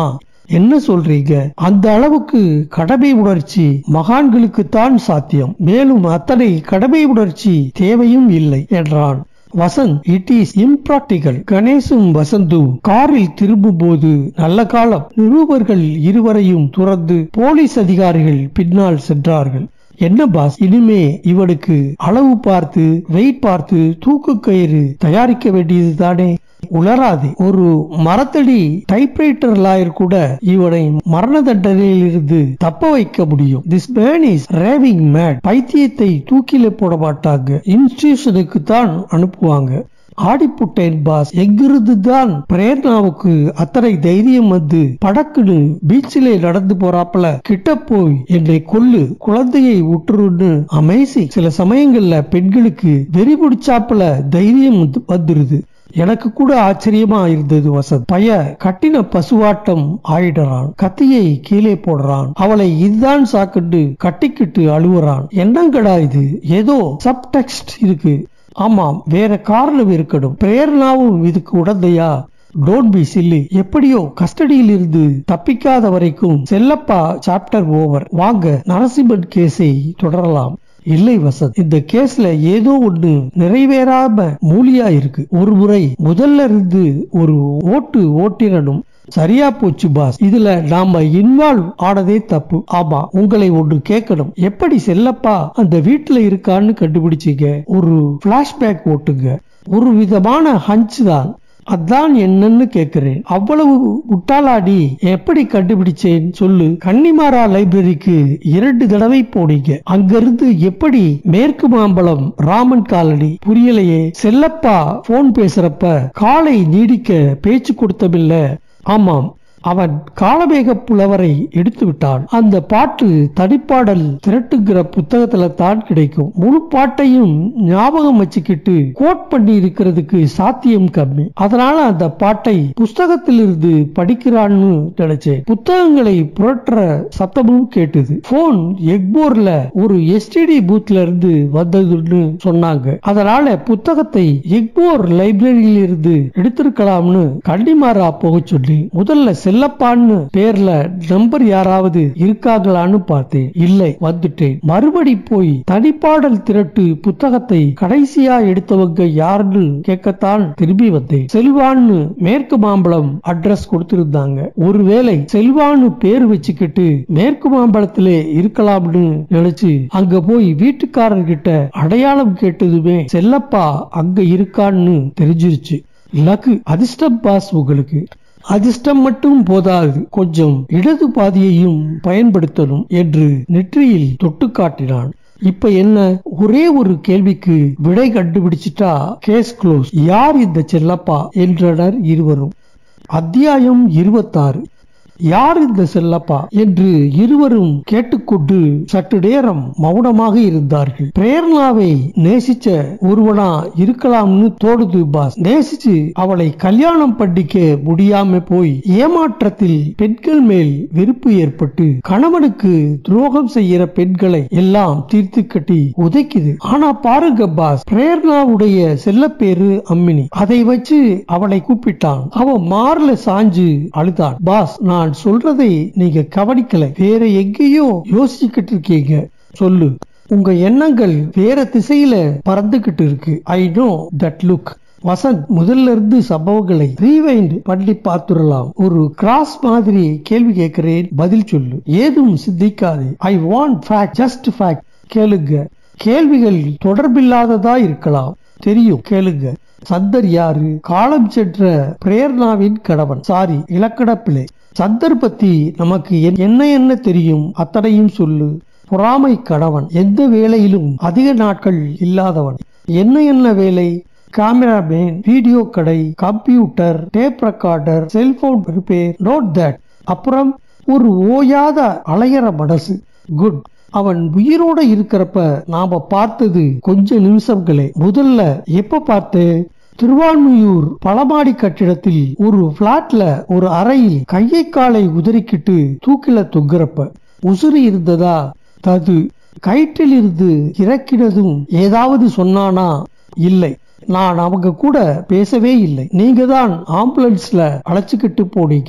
என்ன சொல்றீங்க அந்த அளவுக்கு கடமை உணர்ச்சி மகான்களுக்குத்தான் சாத்தியம் மேலும் அத்தனை கடமை உணர்ச்சி தேவையும் இல்லை என்றான் வசந்த் இட் இஸ் இம்ப்ராக்டிகல் கணேசும் வசந்தும் காரில் திரும்பும் போது நல்ல காலம் நிருபர்கள் இருவரையும் துறந்து போலீஸ் அதிகாரிகள் பின்னால் சென்றார்கள் என்ன பாஸ் இனிமே இவனுக்கு அளவு பார்த்து வெயிட் பார்த்து தூக்கு கயிறு தயாரிக்க வேண்டியது தானே உளராது ஒரு மரத்தடி டைப்ரைட்டர் லாயர் கூட இவனை மரண தண்டனையில் இருந்து தப்ப வைக்க முடியும் this man is raving mad பைத்தியத்தை தூக்கில போட மாட்டாங்க இன்ஸ்டியூஷனுக்கு தான் அனுப்புவாங்க ஆடிப்புட்டேன் பாஸ் எங்கிருந்து தான் பிரேர்னாவுக்கு அத்தனை தைரியம் வந்து படக்குன்னு பீச்சிலே நடந்து போறாப்புல கிட்ட போய் என்னை கொல்லு குழந்தையை உற்றுன்னு அமேசிங் சில சமயங்கள்ல பெண்களுக்கு வெறி பிடிச்சாப்புல தைரியம் வந்து- வந்துருது எனக்கு கூட ஆச்சரியமா இருந்தது வசந்த் பைய கட்டின பசுவாட்டம் ஆயிடுறான் கத்தியை கீழே போடுறான் அவளை இதுதான் சாக்குண்டு கட்டிக்கிட்டு அழுவுறான் என்னங்கடா இது ஏதோ சப்டெக்ஸ்ட் இருக்கு ஆமாம் வேற காரணம் இருக்கணும் பிரேரணாவும் இதுக்கு உடந்தையா டோன்ட் பி சில்லி எப்படியோ கஸ்டடியில் இருந்து தப்பிக்காத வரைக்கும் செல்லப்பா சாப்டர் ஓவர் வாங்க நரசிம்மன் கேஸை தொடரலாம் இல்லை வசந்த் இந்த கேஸ்ல ஏதோ ஒண்ணு நிறைவேறாம மூலியா இருக்கு ஒரு முறை முதல்ல இருந்து ஒரு ஓட்டு ஓட்டிடணும் சரியா போச்சு பாஸ் இதுல நாம இன்வால்வ் ஆனதே தப்பு ஆமா உங்களை ஒன்று கேட்கணும் எப்படி செல்லப்பா அந்த வீட்டுல இருக்கான்னு கண்டுபிடிச்சீங்க ஒரு பிளாஷ்பேக் ஓட்டுங்க ஒரு விதமான ஹஞ்ச் தான் அதான் என்னன்னு கேக்குறேன் அவ்வளவு முட்டாளாடி எப்படி கண்டுபிடிச்சேன் சொல்லு கன்னிமாரா லைப்ரரிக்கு இரண்டு தடவை போனீங்க அங்கிருந்து எப்படி மேற்கு மாம்பலம் ராமன் காலனி புரியலையே செல்லப்பா போன் பேசுறப்ப காலை நீடிக்க பேச்சு கொடுத்தமில்ல ஆமாம் அவன் காலமேக புலவரை எடுத்து விட்டான் அந்த பாட்டு தனிப்பாடல் திரட்டுங்கிற புத்தகத்துல தான் கிடைக்கும் முழு பாட்டையும் ஞாபகம் வச்சுக்கிட்டு கோட் பண்ணி இருக்கிறதுக்கு சாத்தியம் கம்மி அதனால அந்த பாட்டை புஸ்தகத்திலிருந்து படிக்கிறான்னு நினைச்சேன் புத்தகங்களை புரட்டுற சத்தமும் கேட்டது போன் எக்போர்ல ஒரு எஸ்டிடி பூத்ல இருந்து வந்ததுன்னு சொன்னாங்க அதனால புத்தகத்தை எக்போர் லைப்ரரியில் இருந்து எடுத்திருக்கலாம்னு கண்டிமாரா போக சொல்லி முதல்ல செல்லப்பான்னு பேர்ல நம்பர் யாராவது இருக்காங்களான்னு பார்த்தேன் இல்லை வந்துட்டேன் மறுபடி போய் தனிப்பாடல் திரட்டு புத்தகத்தை கடைசியா எடுத்தவங்க யாருன்னு கேட்கத்தான் திரும்பி வந்தேன் செல்வான்னு மேற்கு மாம்பழம் அட்ரஸ் கொடுத்திருந்தாங்க ஒருவேளை செல்வான்னு பேர் வச்சுக்கிட்டு மேற்கு மாம்பழத்திலே இருக்கலாம்னு நினைச்சு அங்க போய் வீட்டுக்காரர்கிட்ட அடையாளம் கேட்டதுமே செல்லப்பா அங்க இருக்கான்னு தெரிஞ்சிருச்சு லக்கு அதிர்ஷ்டம் பாஸ் உங்களுக்கு அதிர்ஷ்டம் மட்டும் போதாது கொஞ்சம் இடது பாதியையும் பயன்படுத்தணும் என்று நெற்றியில் தொட்டு காட்டினான் இப்ப என்ன ஒரே ஒரு கேள்விக்கு விடை கண்டுபிடிச்சிட்டா கேஸ் க்ளோஸ் யார் இந்த செல்லப்பா என்றனர் இருவரும் அத்தியாயம் இருபத்தாறு யார் இந்த செல்லப்பா என்று இருவரும் கேட்டுக்கொண்டு சற்று நேரம் மௌனமாக இருந்தார்கள் பிரேரணாவை நேசிச்ச ஒருவனா இருக்கலாம்னு தோடுது பாஸ் நேசிச்சு அவளை கல்யாணம் பண்ணிக்க முடியாம போய் ஏமாற்றத்தில் பெண்கள் மேல் வெறுப்பு ஏற்பட்டு கணவனுக்கு துரோகம் செய்யற பெண்களை எல்லாம் தீர்த்து கட்டி உதைக்குது ஆனா பாருங்க பாஸ் பிரேரணாவுடைய செல்லப்பேரு அம்மினி அதை வச்சு அவளை கூப்பிட்டான் அவன் மார்ல சாஞ்சு அழுதான் பாஸ் நான் சொல்றதை நீங்க கவனிக்கல வேற எங்கேயோ யோசிச்சுக்கிட்டு இருக்கீங்க சொல்லு உங்க எண்ணங்கள் வேற திசையில பறந்துகிட்டு இருக்கு I know that look Vasanth முதல்ல இருந்து சம்பவங்களை ரீவைண்ட் பண்ணி பார்த்துடலாம் ஒரு கிராஸ் மாதிரி கேள்வி கேட்கிறேன் பதில் சொல்லு ஏதும் சிந்திக்காதே I want fact just fact கேளுங்க கேள்விகள் தொடர்பில்லாததா இருக்கலாம் தெரியும் கேளுங்க சந்தர் யாரு காலம் சென்ற பிரேர்னாவின் கணவன் சாரி இலக்கண பிழை சந்தர் பத்தி நமக்கு என்- என்ன என்ன தெரியும் அத்தனையும் சொல்லு பொறாமை கணவன் எந்த வேலையிலும் அதிக நாட்கள் இல்லாதவன் என்ன என்ன வேலை கேமராமேன் வீடியோ கடை computer tape recorder cellphone repair note that அப்புறம் ஒரு ஓயாத அலையற மனசு குட் அவன் உயிரோட இருக்கிறப்ப நாம பார்த்தது கொஞ்ச நிமிஷங்களே முதல்ல எப்ப பார்த்தேன் திருவான்மியூர் பழமாடி கட்டிடத்தில் ஒரு பிளாட்ல ஒரு அறையில் கையை காலை உதறிக்கிட்டு தூக்கில தொங்குறப்ப உசுறு இருந்ததா தது கயிற்றில் இருந்து இறக்கினதும் ஏதாவது சொன்னானா இல்லை நான் அவங்க கூட பேசவே இல்லை நீங்க தான் ஆம்புலன்ஸ்ல அழைச்சுக்கிட்டு போனீங்க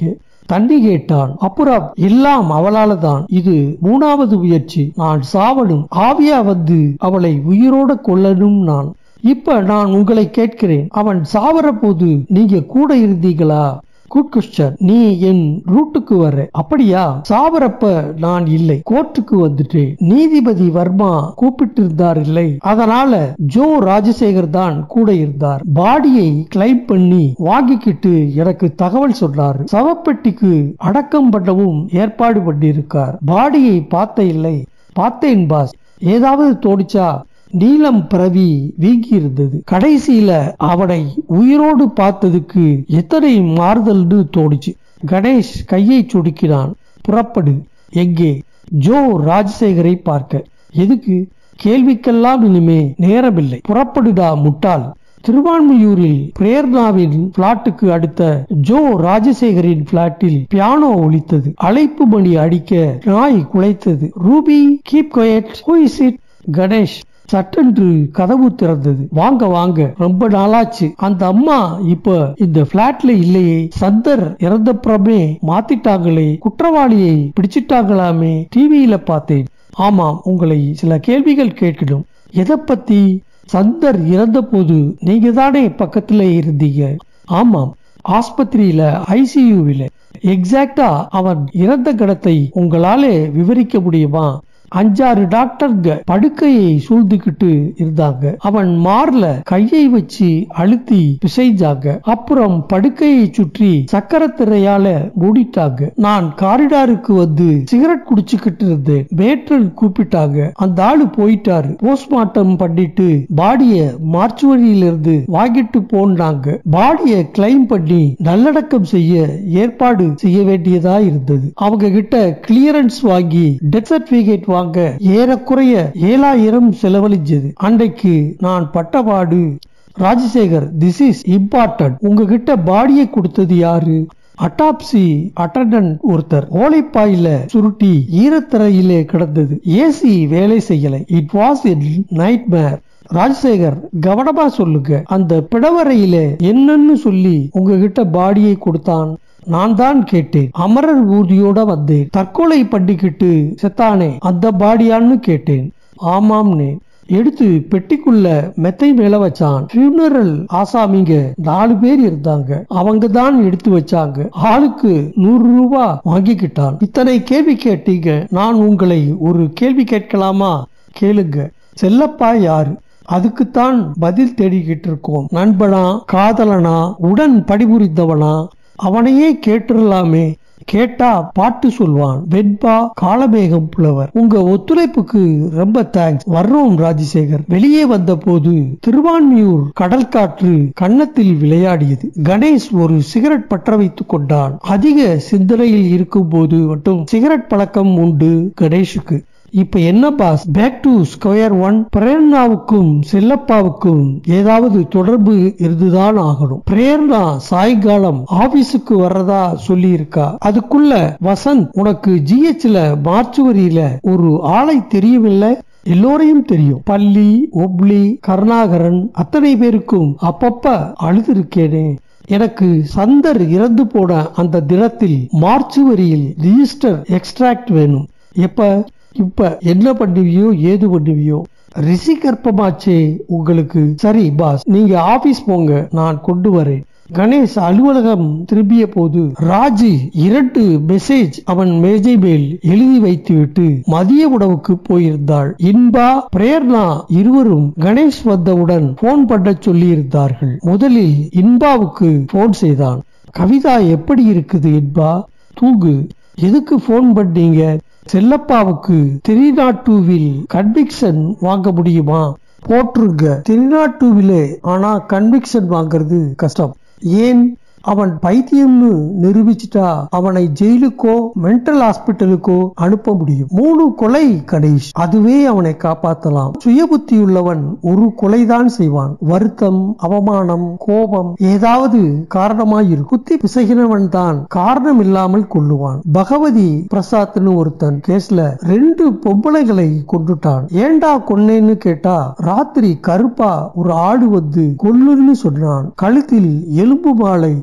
தண்ணி கேட்டான் அப்புறம் எல்லாம் அவளால தான் இது மூணாவது முயற்சி நான் சாவணும் ஆவியா வந்து அவளை உயிரோட கொல்லணும் நான் இப்ப நான் உங்களை கேட்கிறேன் அவன் சாவர போது நீங்க கூட இருந்தீங்களா குட் கொஸ்டன் நீ என் ரூட்டுக்கு வர அப்படியா சாவரப்ப நான் இல்லை கோர்ட்டுக்கு வந்துட்டேன் நீதிபதி வர்மா கூப்பிட்டு இருந்தார் இல்லை அதனால ஜோ ராஜசேகர் தான் கூட இருந்தார் பாடியை கிளைம் பண்ணி வாங்கிக்கிட்டு எனக்கு தகவல் சொன்னார் சவப்பெட்டிக்கு அடக்கம் பண்ணவும் ஏற்பாடு பண்ணியிருக்கார் பாடியை பார்த்த இல்லை பார்த்தேன் பாஸ் ஏதாவது தோடிச்சா நீலம் பரவி வீங்கி இருந்தது கடைசியில அவனை உயிரோடு பார்த்ததுக்கு எத்தனை மாறுதல்னு தோணுச்சு கணேஷ் கையை சுடுக்கினான் புறப்படு எங்கே ஜோ ராஜசேகரை பார்க்க எதுக்கு கேள்விக்கெல்லாம் இனிமே நேரமில்லை புறப்படுடா முட்டாள் திருவான்மையூரில் பிரேர்னாவின் பிளாட்டுக்கு அடுத்த ஜோ ராஜசேகரின் பிளாட்டில் பியானோ ஒலித்தது அழைப்பு மணி அடிக்க நாய் குலைத்தது Ruby keep quiet who is it Ganesh சட்டென்று கதவு திறந்தது வாங்க வாங்க ரொம்ப நாளாச்சு அந்த அம்மா இப்ப இந்த பிளாட்ல இல்லையே சந்தர் இறந்தப்புறமே மாத்திட்டாங்களே குற்றவாளியை பிடிச்சிட்டாங்களாமே டிவியில பார்த்தேன் ஆமாம் உங்களை சில கேள்விகள் கேட்கணும் எதை பத்தி சந்தர் இறந்த போது நீங்க தானே பக்கத்துல இருந்தீங்க ஆமாம் ஆஸ்பத்திரியில ஐசியூவில எக்ஸாக்டா அவன் இறந்த கடத்தை உங்களாலே விவரிக்க முடியுமா அஞ்சாறு டாக்டர்ங்க படுக்கையை சூழ்ந்துகிட்டு இருந்தாங்க அவன் மார்ல கையை வச்சு அழுத்தி பிசைஞ்சாங்க அப்புறம் படுக்கையை சுற்றி சக்கர திரையால மூடிட்டாங்க நான் காரிடாருக்கு வந்து சிகரெட் குடிச்சுக்கிட்டு இருந்தேன் மேட்ரன் கூப்பிட்டாங்க அந்த ஆளு போயிட்டாரு போஸ்ட்மார்ட்டம் பண்ணிட்டு பாடிய மார்ச்சுவரியில இருந்து வாங்கிட்டு போனாங்க பாடிய கிளைம் பண்ணி நல்லடக்கம் செய்ய ஏற்பாடு செய்ய வேண்டியதா இருந்தது அவங்க கிட்ட கிளியரன்ஸ் வாங்கி டெத் சர்டிபிகேட் வாங்க ஏறக்குறைய ஏழாயிரம் செலவழிஞ்சது அன்றைக்கு நான் பட்டபாடு ராஜசேகர் திஸ் இஸ் இம்பார்ட்டன்ட் உங்ககிட்ட பாடியை கொடுத்தது யாரு அட்டாப்சி அட்டண்டன்ட் ஒருத்தர் ஓலைப்பாயில சுருட்டி ஈரத்தரையிலே கிடந்தது ஏசி வேலை செய்யலை it was nightmare Rajasekar கவனமா சொல்லுங்க அந்த பிடவரையில என்னன்னு சொல்லி உங்ககிட்ட பாடியை கொடுத்தான் நான் தான் கேட்டேன் அமரர் ஊதியோட வந்தேன் தற்கொலை பண்ணிக்கிட்டு செத்தானே அந்த பாடியான்னு கேட்டேன் ஆமாம்னே எடுத்து பெட்டிக்குள்ள மெத்தை மேல வச்சான் ஃபியூனரல் ஆசாமிங்க நாலு பேர் இருந்தாங்க அவங்க தான் எடுத்து வச்சாங்க ஆளுக்கு நூறு ரூபா வாங்கிக்கிட்டான் இத்தனை கேள்வி கேட்டீங்க நான் உங்களை ஒரு கேள்வி கேட்கலாமா கேளுங்க செல்லப்பா யாரு அதுக்குத்தான் பதில் தேடிக்கிட்டு இருக்கோம் நண்பனா காதலனா உடன் பணிபுரிந்தவனா அவனையே கேட்டுடலாமே கேட்டா பாட்டு சொல்வான் வெண்பா காலமேகம் புலவர் உங்க ஒத்துழைப்புக்கு ரொம்ப தேங்க்ஸ் வர்றோம் ராஜசேகர் வெளியே வந்த போது திருவான்மியூர் கடல் காற்று கன்னத்தில் விளையாடியது கணேஷ் ஒரு சிகரெட் பற்ற வைத்துக் கொண்டான் அதிக சிந்தனையில் இருக்கும் போது மட்டும் சிகரெட் பழக்கம் உண்டு கணேஷுக்கு இப்ப என்ன boss back to square one பிரேர்னாவுக்கும் செல்லப்பாவுக்கும் ஏதாவது தொடர்பு இருந்துதான் ஆகணும் பிரேர்னா சாயங்காலம் ஆபீஸுக்கு வர்றதா சொல்லி இருக்கா அதுக்குள்ள வசந்த் உனக்கு ஜிஹெச்ல மார்ச்சுவரியில ஒரு ஆளை தெரியவில்லை எல்லோரையும் தெரியும் பள்ளி ஒப்ளி கருணாகரன் அத்தனை பேருக்கும் அப்பப்ப அழுதுருக்கேனே எனக்கு சந்தர் இறந்து போன அந்த தினத்தில் மார்ச்சுவரியில் ரிஜிஸ்டர் எக்ஸ்ட்ராக்ட் வேணும் எப்ப இப்ப என்ன பண்ணுவியோ ஏது பண்ணுவியோ ரிஷி கற்பமாச்சே உங்களுக்கு சரி பாஸ் நீங்க ஆபீஸ் போங்க நான் கொண்டு வரேன் கணேஷ் அலுவலகம் திரும்பிய போது ராஜு இரண்டு மெசேஜ் அவன் மேஜை மேல் எழுதி வைத்துவிட்டு மதிய உணவுக்கு போயிருந்தாள் இன்பா பிரேர்னா இருவரும் கணேஷ் வந்தவுடன் போன் பண்ண சொல்லி இருந்தார்கள் முதலில் இன்பாவுக்கு போன் செய்தான் கவிதா எப்படி இருக்குது இன்பா தூங்கு எதுக்கு போன் பண்ணீங்க செல்லப்பாவுக்கு திரிநாட்டுவில் கன்விக்ஷன் வாங்க முடியுமா போட்டுருங்க திரிநாட்டுவிலே ஆனா கன்விக்ஷன் வாங்குறது கஷ்டம் ஏன் அவன் பைத்தியம்னு நிரூபிச்சிட்டா அவனை ஜெயிலுக்கோ மென்டல் ஹாஸ்பிட்டலுக்கோ அனுப்ப முடியும் மூணு கொலை கணேஷ் அதுவே அவனை காப்பாத்தலாம் சுய புத்தி உள்ளவன் ஒரு கொலைதான் செய்வான் வருத்தம் அவமானம் கோபம் ஏதாவது காரணமாயிரு குத்தி பிசகினவன் தான் காரணம் இல்லாமல் கொள்ளுவான் பகவதி பிரசாத்னு ஒருத்தன் கேஸ்ல ரெண்டு பொம்பளைகளை கொண்டுட்டான் ஏண்டா கொன்னேன்னு கேட்டா ராத்திரி கருப்பா ஒரு ஆடு வந்து கொல்லுன்னு சொன்னான் கழுத்தில் எலும்பு மாலை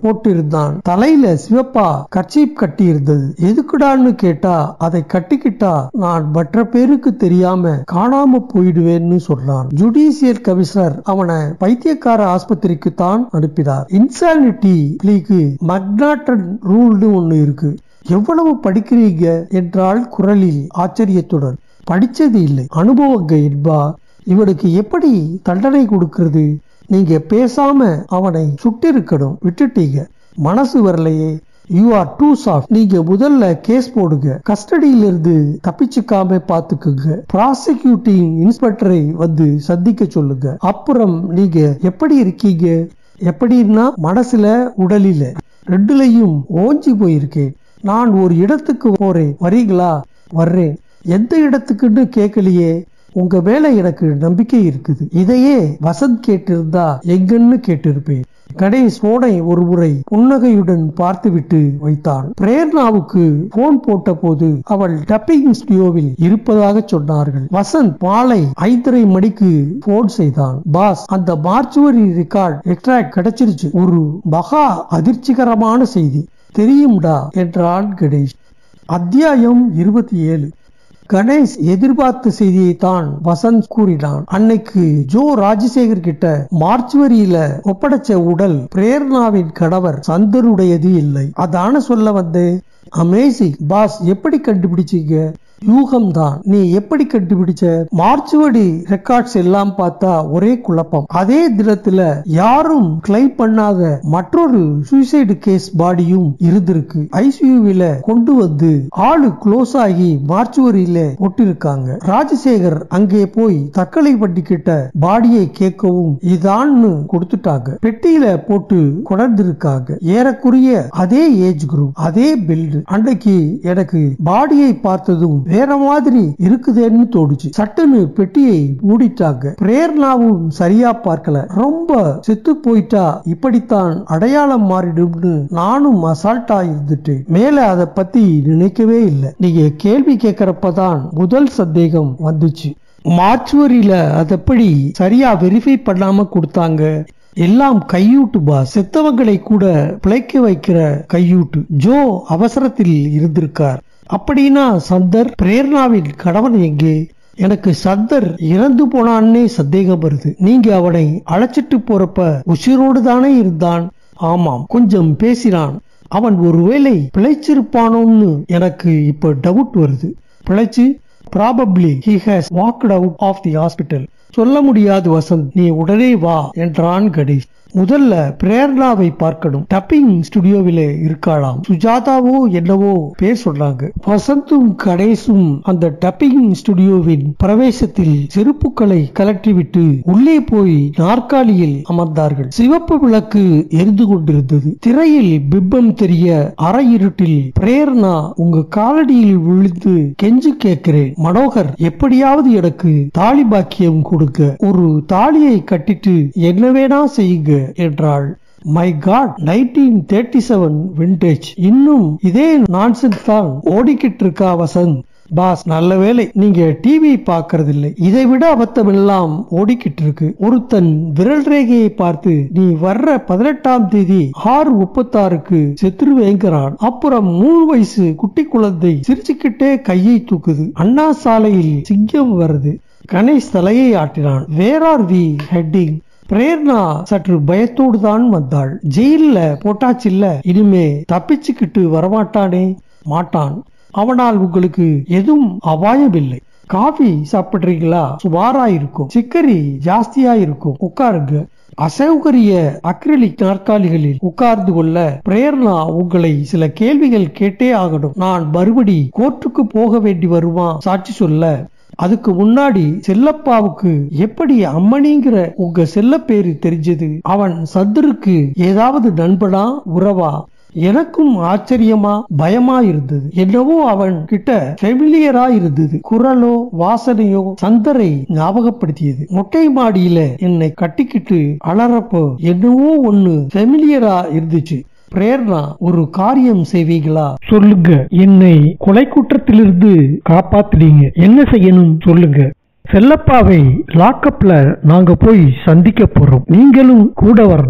போட்டிருந்தான் தலையில சிவப்பா கர்ச்சீப் கட்டி இருந்தது எதுக்குடான்னு கேட்டா அதை கட்டிக்கிட்டா நான் மற்ற பேருக்கு தெரியாம காணாம போயிடுவேன்னு சொல்றான் ஜுடிஷியல் கமிஷனர் அவனை பைத்தியக்கார ஆஸ்பத்திரிக்கு தான் அனுப்பினார் இன்சானிட்டி பிளீக்கு மக்னாட்டன் ரூல்னு ஒண்ணு இருக்கு எவ்வளவு படிக்கிறீங்க என்றால் குரலில் ஆச்சரியத்துடன் படிச்சது இல்லை அனுபவங்க என்பா இவனுக்கு எப்படி தண்டனை கொடுக்கிறது நீங்க பேசாம அவனை சுட்டிருக்கணும் விட்டுட்டீங்க மனசு வரலையே யூ ஆர் டூ சாஃப்ட் நீங்க முதல்ல கேஸ் போடுங்க கஸ்டடியில இருந்து தப்பிச்சுக்காம பாத்துக்குங்க ப்ராசிக்யூட்டிங் இன்ஸ்பெக்டரை வந்து சந்திக்க சொல்லுங்க அப்புறம் நீங்க எப்படி இருக்கீங்க எப்படின்னா மனசுல உடலில ரெண்டுலையும் ஓஞ்சி போயிருக்கேன் நான் ஒரு இடத்துக்கு போறேன் வரீங்களா வர்றேன் எந்த இடத்துக்குன்னு கேட்கலையே உங்க மேல எனக்கு நம்பிக்கை இருக்குது இதையே வசந்த் கேட்டிருந்தா எங்கன்னு கேட்டிருப்பேன் கணேஷ் போனை ஒரு முறை புன்னகையுடன் பார்த்துவிட்டு வைத்தான் பிரேர்னாவுக்கு போன் போட்ட போது அவள் டப்பிங் ஸ்டுடியோவில் இருப்பதாக சொன்னார்கள் வசந்த் மாலை ஐந்தரை மணிக்கு போன் செய்தான் பாஸ் அந்த மார்ச்சுவரி ரெக்கார்ட் எக்ஸ்ட்ராக்ட் கிடைச்சிருச்சு ஒரு மகா அதிர்ச்சிகரமான செய்தி தெரியும்டா என்றான் கணேஷ் அத்தியாயம் இருபத்தி ஏழு கணேஷ் எதிர்பார்த்த செய்தியை தான் வசந்த் கூறினான் அன்னைக்கு ஜோ ராஜசேகர் கிட்ட மார்ச்சுவரியில ஒப்படைச்ச உடல் பிரேர்னாவின் கணவர் சந்தருடையது இல்லை அதான சொல்ல வந்தேன் அமேசிங் பாஸ் எப்படி கண்டுபிடிச்சீங்க யூகம் தான் நீ எப்படி கண்டுபிடிச்ச மார்ச்சுவடி ரெக்கார்ட்ஸ் எல்லாம் பார்த்தா ஒரே குழப்பம் அதே தினத்துல யாரும் கிளைம் பண்ணாத மற்றொரு சூசைடு கேஸ் பாடியும் இருந்திருக்கு ஐசியூவில கொண்டு வந்து ஆளு க்ளோஸ் ஆகி மார்ச்சுவரியில ஒட்டிருக்காங்க ராஜசேகர் அங்கே போய் தற்கொலை பண்ணிக்கிட்ட பாடியை கேட்கவும் இதான்னு கொடுத்துட்டாங்க பெட்டியில போட்டு கொடர்ந்திருக்காங்க ஏறக்குறைய அதே ஏஜ் குரூப் அதே பில்டு அன்னைக்கு எனக்கு பாடியை பார்த்ததும் வேற மாதிரி இருக்குதேன்னு தோணுச்சு சட்டுன்னு பெட்டியை மூடிட்டாங்க பிரேர்னாவும் சரியா பார்க்கல ரொம்ப செத்து போயிட்டா இப்படித்தான் அடையாளம் மாறிடும்னு நானும் அசால்ட்டா இருந்துட்டேன் மேல அதை பத்தி நினைக்கவே இல்லை நீங்க கேள்வி கேட்கறப்பதான் முதல் சந்தேகம் வந்துச்சு மார்ச்சுவரியில அதப்படி சரியா வெரிஃபை பண்ணாம கொடுத்தாங்க எல்லாம் கையூட்டு பா செத்தவங்களை கூட பிழைக்க வைக்கிற கையூட்டு ஜோ அவசரத்தில் இருந்திருக்கார் அப்படின்னா சந்தர் பிரேர்னாவின் கணவன் எங்கே எனக்கு சந்தர் இறந்து போனான்னே சந்தேகம் வருது நீங்க அவனை அழைச்சிட்டு போறப்ப உசிரோடு தானே இருந்தான் ஆமாம் கொஞ்சம் பேசினான் அவன் ஒருவேளை பிழைச்சிருப்பானோன்னு எனக்கு இப்ப டவுட் வருது பிழைச்சு probably he has walked out of the hospital சொல்ல முடியாது வசந்த் நீ உடனே வா என்றான் கணேஷ் முதல்ல பிரேர்னாவை பார்க்கணும் டப்பிங் ஸ்டுடியோவிலே இருக்காளாம் சுஜாதாவோ என்னவோ பேர் சொன்னாங்க வசந்தும் கணேசும் அந்த டப்பிங் ஸ்டுடியோவின் பிரவேசத்தில் செருப்புக்களை கலற்றிவிட்டு உள்ளே போய் நாற்காலியில் அமர்ந்தார்கள் சிவப்பு விளக்கு எரிந்து கொண்டிருந்தது திரையில் பிம்பம் தெரிய அரை இருட்டில் பிரேர்னா உங்க காலடியில் விழுந்து கெஞ்சு கேட்கிறேன் மனோகர் எப்படியாவது எனக்கு தாலி பாக்கியம் கொடுக்க ஒரு தாலியை கட்டிட்டு என்ன வேணா செய்யுங்க என்றாள் my god nineteen thirty seven vintage இன்னும் இதே நான்சென்ஸ் தான் ஓடிக்கிட்டு இருக்கா வசந்த் பாஸ் நல்ல வேலை நீங்க டிவி பாக்குறது இல்லை இதை விட அபத்தம் எல்லாம் ஓடிக்கிட்டு இருக்கு ஒருத்தன் விரல் ரேகையை பார்த்து நீ வர்ற பதினெட்டாம் தேதி ஆறு முப்பத்தாறுக்கு செத்துருவேங்கிறான் அப்புறம் மூணு வயசு குட்டி குழந்தை சிரிச்சுக்கிட்டே கையை தூக்குது அண்ணா சாலையில் சிங்கம் வருது கணேஷ் தலையை ஆட்டினான் where are we heading Prerna சற்று பயத்தோடு தான் வந்தாள் ஜெயில்ல போட்டாச்சில்ல இனிமே தப்பிச்சுக்கிட்டு வரமாட்டானே மாட்டான் அவனால் உங்களுக்கு எதுவும் அபாயம் இல்லை காஃபி சாப்பிடுறீங்களா சுமாரா இருக்கும் சிக்கரி ஜாஸ்தியா இருக்கும் உட்காருங்க அசௌகரிய அக்ரிலிக் நாற்காலிகளில் உட்கார்ந்து கொள்ள பிரேர்னா உங்களை சில கேள்விகள் கேட்டே ஆகணும் நான் மறுபடி கோர்ட்டுக்கு போக வேண்டி வருமா சாட்சி சொல்ல அதுக்கு முன்னாடி செல்லப்பாவுக்கு எப்படி அம்மணிங்கிற உங்க செல்ல பேரு தெரிஞ்சது அவன் சந்துருக்கு ஏதாவது நண்பனா உறவா எனக்கும் ஆச்சரியமா பயமா இருந்தது என்னவோ அவன் கிட்ட ஃபெமிலியரா இருந்தது குரலோ வாசனையோ சந்தரை ஞாபகப்படுத்தியது மொட்டை மாடியில என்னை கட்டிக்கிட்டு அலறப்போ என்னவோ ஒண்ணு ஃபெமிலியரா இருந்துச்சு பிரேர்னா ஒரு காரியம் செய்வீங்களா சொல்லுங்க என்னை கொலை குற்றத்திலிருந்து காப்பாத்துனீங்க என்ன செய்யணும் சொல்லுங்க செல்லப்பாவை லாக்கப்ல நாங்க போய் சந்திக்க போறோம் நீங்களும் கூட வரணும்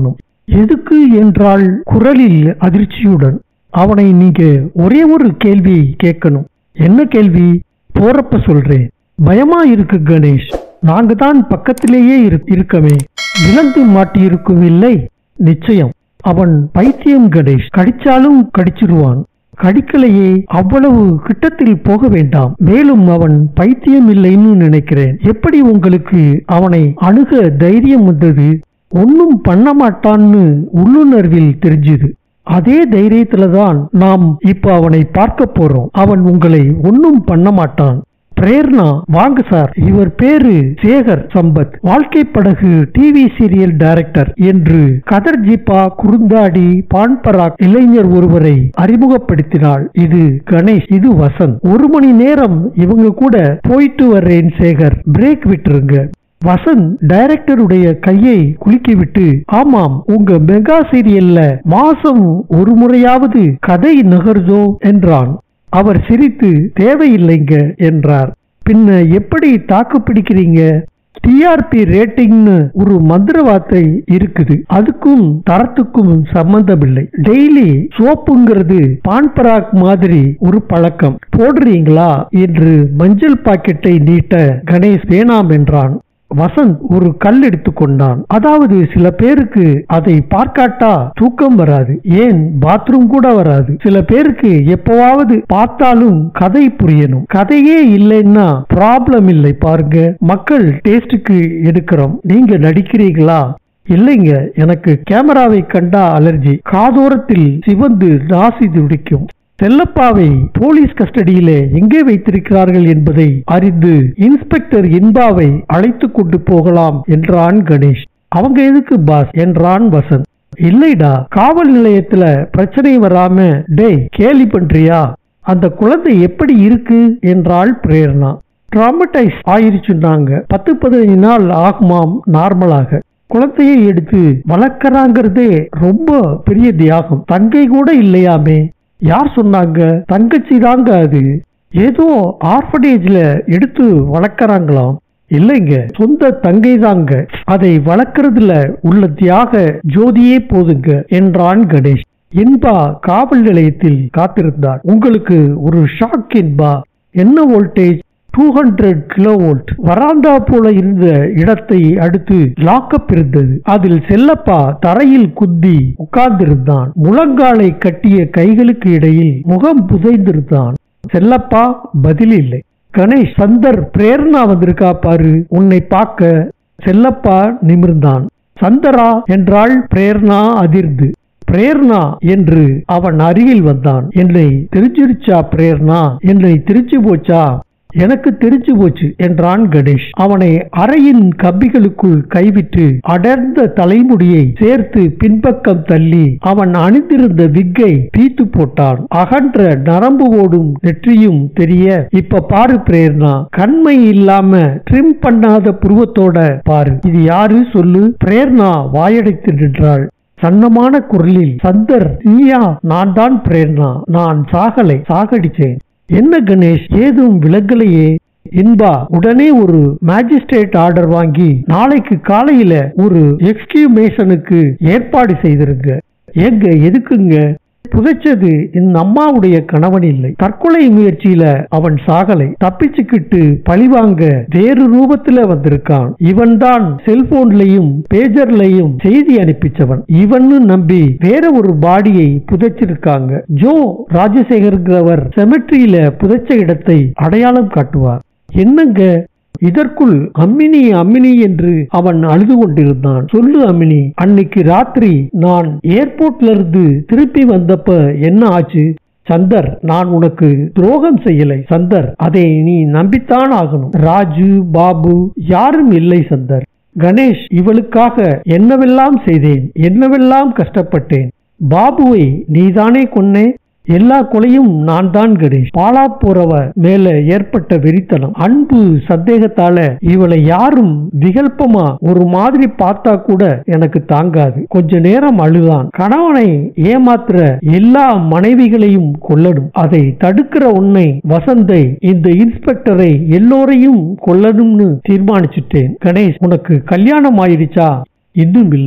எதுக்கு என்றால் குரலில் அதிர்ச்சியுடன் அவனை நீங்க ஒரே ஒரு கேள்வி கேட்கணும் என்ன கேள்வி போறப்ப சொல்றேன் பயமா இருக்கு கணேஷ் நாங்க தான் பக்கத்திலேயே இரு- இருக்கமே விலங்கு மாட்டியிருக்கும் இல்லை நிச்சயம் அவன் பைத்தியம் கணேஷ் கடிச்சாலும் கடிச்சிருவான் கடிக்கலையே அவ்வளவு கிட்டத்தில் போக வேண்டாம் மேலும் அவன் பைத்தியம் இல்லைன்னு நினைக்கிறேன் எப்படி உங்களுக்கு அவனை அணுக தைரியம் வந்தது ஒன்னும் பண்ண மாட்டான்னு உள்ளுணர்வில் தெரிஞ்சுது அதே தைரியத்துல தான் நாம் இப்ப அவனை பார்க்க போறோம் அவன் உங்களை ஒன்னும் பண்ண மாட்டான் பிரேர்னா வாங்க சார் இவர் பேரு சேகர் சம்பத் வாழ்க்கை படகு டிவி சீரியல் டைரக்டர் என்று கதர் ஜிப்பா குறுந்தாடி பான்பராக் இளைஞர் ஒருவரை அறிமுகப்படுத்தினாள் இது கணேஷ் இது வசந்த் ஒரு மணி நேரம் இவங்க கூட போயிட்டு வர்றேன் சேகர் பிரேக் விட்டுருங்க வசந்த் டைரக்டருடைய கையை குலுக்கி விட்டு ஆமாம் உங்க மெகா சீரியல்ல மாசம் ஒரு முறையாவது கதை நகருதோ என்றான் அவர் சிரித்து தேவையில்லைங்க என்றார் பின்ன எப்படி தாக்கு பிடிக்கிறீங்க டிஆர்பி ரேட்டிங்னு ஒரு மந்திர வார்த்தை இருக்குது அதுக்கும் தரத்துக்கும் சம்பந்தமில்லை டெய்லி சோப்புங்கிறது பான்பராக் மாதிரி ஒரு பழக்கம் போடுறீங்களா என்று மஞ்சள் பாக்கெட்டை நீட்ட கணேஷ் வேணாம் என்றான் வசந்த் ஒரு கல் எடுத்துக்கொண்டான் அதாவது சில பேருக்கு அதை பார்க்காட்டா தூக்கம் வராது ஏன் பாத்ரூம் கூட வராது சில பேருக்கு எப்பவாவது பார்த்தாலும் கதை புரியணும் கதையே இல்லைன்னா ப்ராப்ளம் இல்லை பாருங்க மக்கள் டேஸ்டுக்கு எடுக்கிறோம் நீங்க நடிக்கிறீங்களா இல்லைங்க எனக்கு கேமராவை கண்டா அலர்ஜி காதோரத்தில் சிவந்து நாசி துடிக்கும் செல்லப்பாவை போலீஸ் கஸ்டடியிலே எங்கே வைத்திருக்கிறார்கள் என்பதை அறிந்து இன்ஸ்பெக்டர் இன்பாவை அழைத்து கொண்டு போகலாம் என்றான் கணேஷ் அவங்க எதுக்கு பாஸ் என்றான் வசந்த் இல்லைடா காவல் நிலையத்துல பிரச்சனை வராம டேய் கேலி பண்றியா அந்த குழந்தை எப்படி இருக்கு என்றாள் பிரேரணா டிராமடைஸ் ஆயிருச்சுன்னாங்க பத்து பதினஞ்சு நாள் ஆகுமாம் நார்மலாக குழந்தையை எடுத்து வளர்க்கறாங்கிறதே ரொம்ப பெரிய தியாகம் தங்கை கூட இல்லையாமே யார் சொன்னாங்க தங்கச்சி தாங்க அது ஏதோ ஆர்பனேஜ்ல எடுத்து வளர்க்கறாங்களாம் இல்லைங்க சொந்த தங்கை தாங்க அதை வளர்க்கறதுல உள்ள தியாக ஜோதியே போதுங்க என்றான் கணேஷ் இன்பா காவல் நிலையத்தில் காத்திருந்தார் உங்களுக்கு ஒரு ஷாக் இன்பா என்ன voltage two hundred kilo volt வராண்டா போல இருந்த இடத்தை அடுத்து லாக்கப் இருந்தது அதில் செல்லப்பா தரையில் குத்தி உட்கார்ந்திருந்தான் முழங்காலை கட்டிய கைகளுக்கு இடையில் முகம் புதைந்திருந்தான் செல்லப்பா பதில் இல்லை கணேஷ் சந்தர் பிரேரணா வந்திருக்கா பாரு உன்னை பார்க்க செல்லப்பா நிமிர்ந்தான் சந்தரா என்றாள் பிரேரணா அதிர்ந்து பிரேரணா என்று அவன் அருகில் வந்தான் என்னை தெரிஞ்சிருச்சா பிரேரணா என்னை தெரிஞ்சு போச்சா எனக்கு தெரிஞ்சு போச்சு என்றான் கணேஷ் அவனை அறையின் கம்பிகளுக்குள் கைவிட்டு அடர்ந்த தலைமுடியை சேர்த்து பின்பக்கம் தள்ளி அவன் அணிந்திருந்த விக்கை தீத்து போட்டான் அகன்ற நரம்பு ஓடும் நெற்றியும் தெரிய இப்ப பாரு பிரேரணா கண்மை இல்லாம ட்ரிம் பண்ணாத புருவத்தோட பாரு இது யாரு சொல்லு பிரேரணா வாயடைத்து நின்றாள் சன்னமான குரலில் சந்தர் நீயா நான் தான் பிரேரணா நான் சாகலை சாகடிச்சேன் என்ன கணேஷ் ஏதும் விலகலையே இன்பா உடனே ஒரு மேஜிஸ்ட்ரேட் ஆர்டர் வாங்கி நாளைக்கு காலையில ஒரு எக்ஸ்கியூமேஷனுக்கு ஏற்பாடு செய்திருங்க ஏங்க எதுக்குங்க புதைச்சது இந்த அம்மாவுடைய கணவன் இல்லை தற்கொலை முயற்சியில அவன் சாகலை தப்பிச்சுக்கிட்டு பழிவாங்க வேறு ரூபத்துல வந்திருக்கான் இவன்தான் செல்போன்லயும் பேஜர்லயும் செய்தி அனுப்பிச்சவன் இவன்னு நம்பி வேற ஒரு பாடியை புதைச்சிருக்காங்க ஜோ ராஜசேகர்ங்கிறவர் செமெட்ரியில புதைச்ச இடத்தை அடையாளம் காட்டுவார் என்னங்க இதற்குள் அம்மினி அம்மினி என்று அவன் அழுது கொண்டிருந்தான் சொல்லு அம்மினி அன்னைக்கு ராத்திரி நான் ஏர்போர்ட்ல இருந்து திருப்பி வந்தப்ப என்ன ஆச்சு சந்தர் நான் உனக்கு துரோகம் செய்யலை சந்தர் அதை நீ நம்பித்தான் ஆகணும் ராஜு பாபு யாரும் இல்லை சந்தர் கணேஷ் இவளுக்காக என்னவெல்லாம் செய்தேன் என்னவெல்லாம் கஷ்டப்பட்டேன் பாபுவை நீதானே கொன்னே எல்லா கொலையும் நான் தான் கணேஷ் பாலா போறவ மேல ஏற்பட்ட வெறித்தனம் அன்பு சந்தேகத்தால இவளை யாரும் விகல்பமா ஒரு மாதிரி பார்த்தா கூட எனக்கு தாங்காது கொஞ்ச நேரம் அழுதான் கணவனை ஏமாத்துற எல்லா மனைவிகளையும் கொல்லணும் அதை தடுக்கிற உன்னை வசந்தை இந்த இன்ஸ்பெக்டரை எல்லோரையும் கொல்லணும்னு தீர்மானிச்சுட்டேன் கணேஷ் உனக்கு கல்யாணம் ஆயிருச்சா இன்னும் இல்லை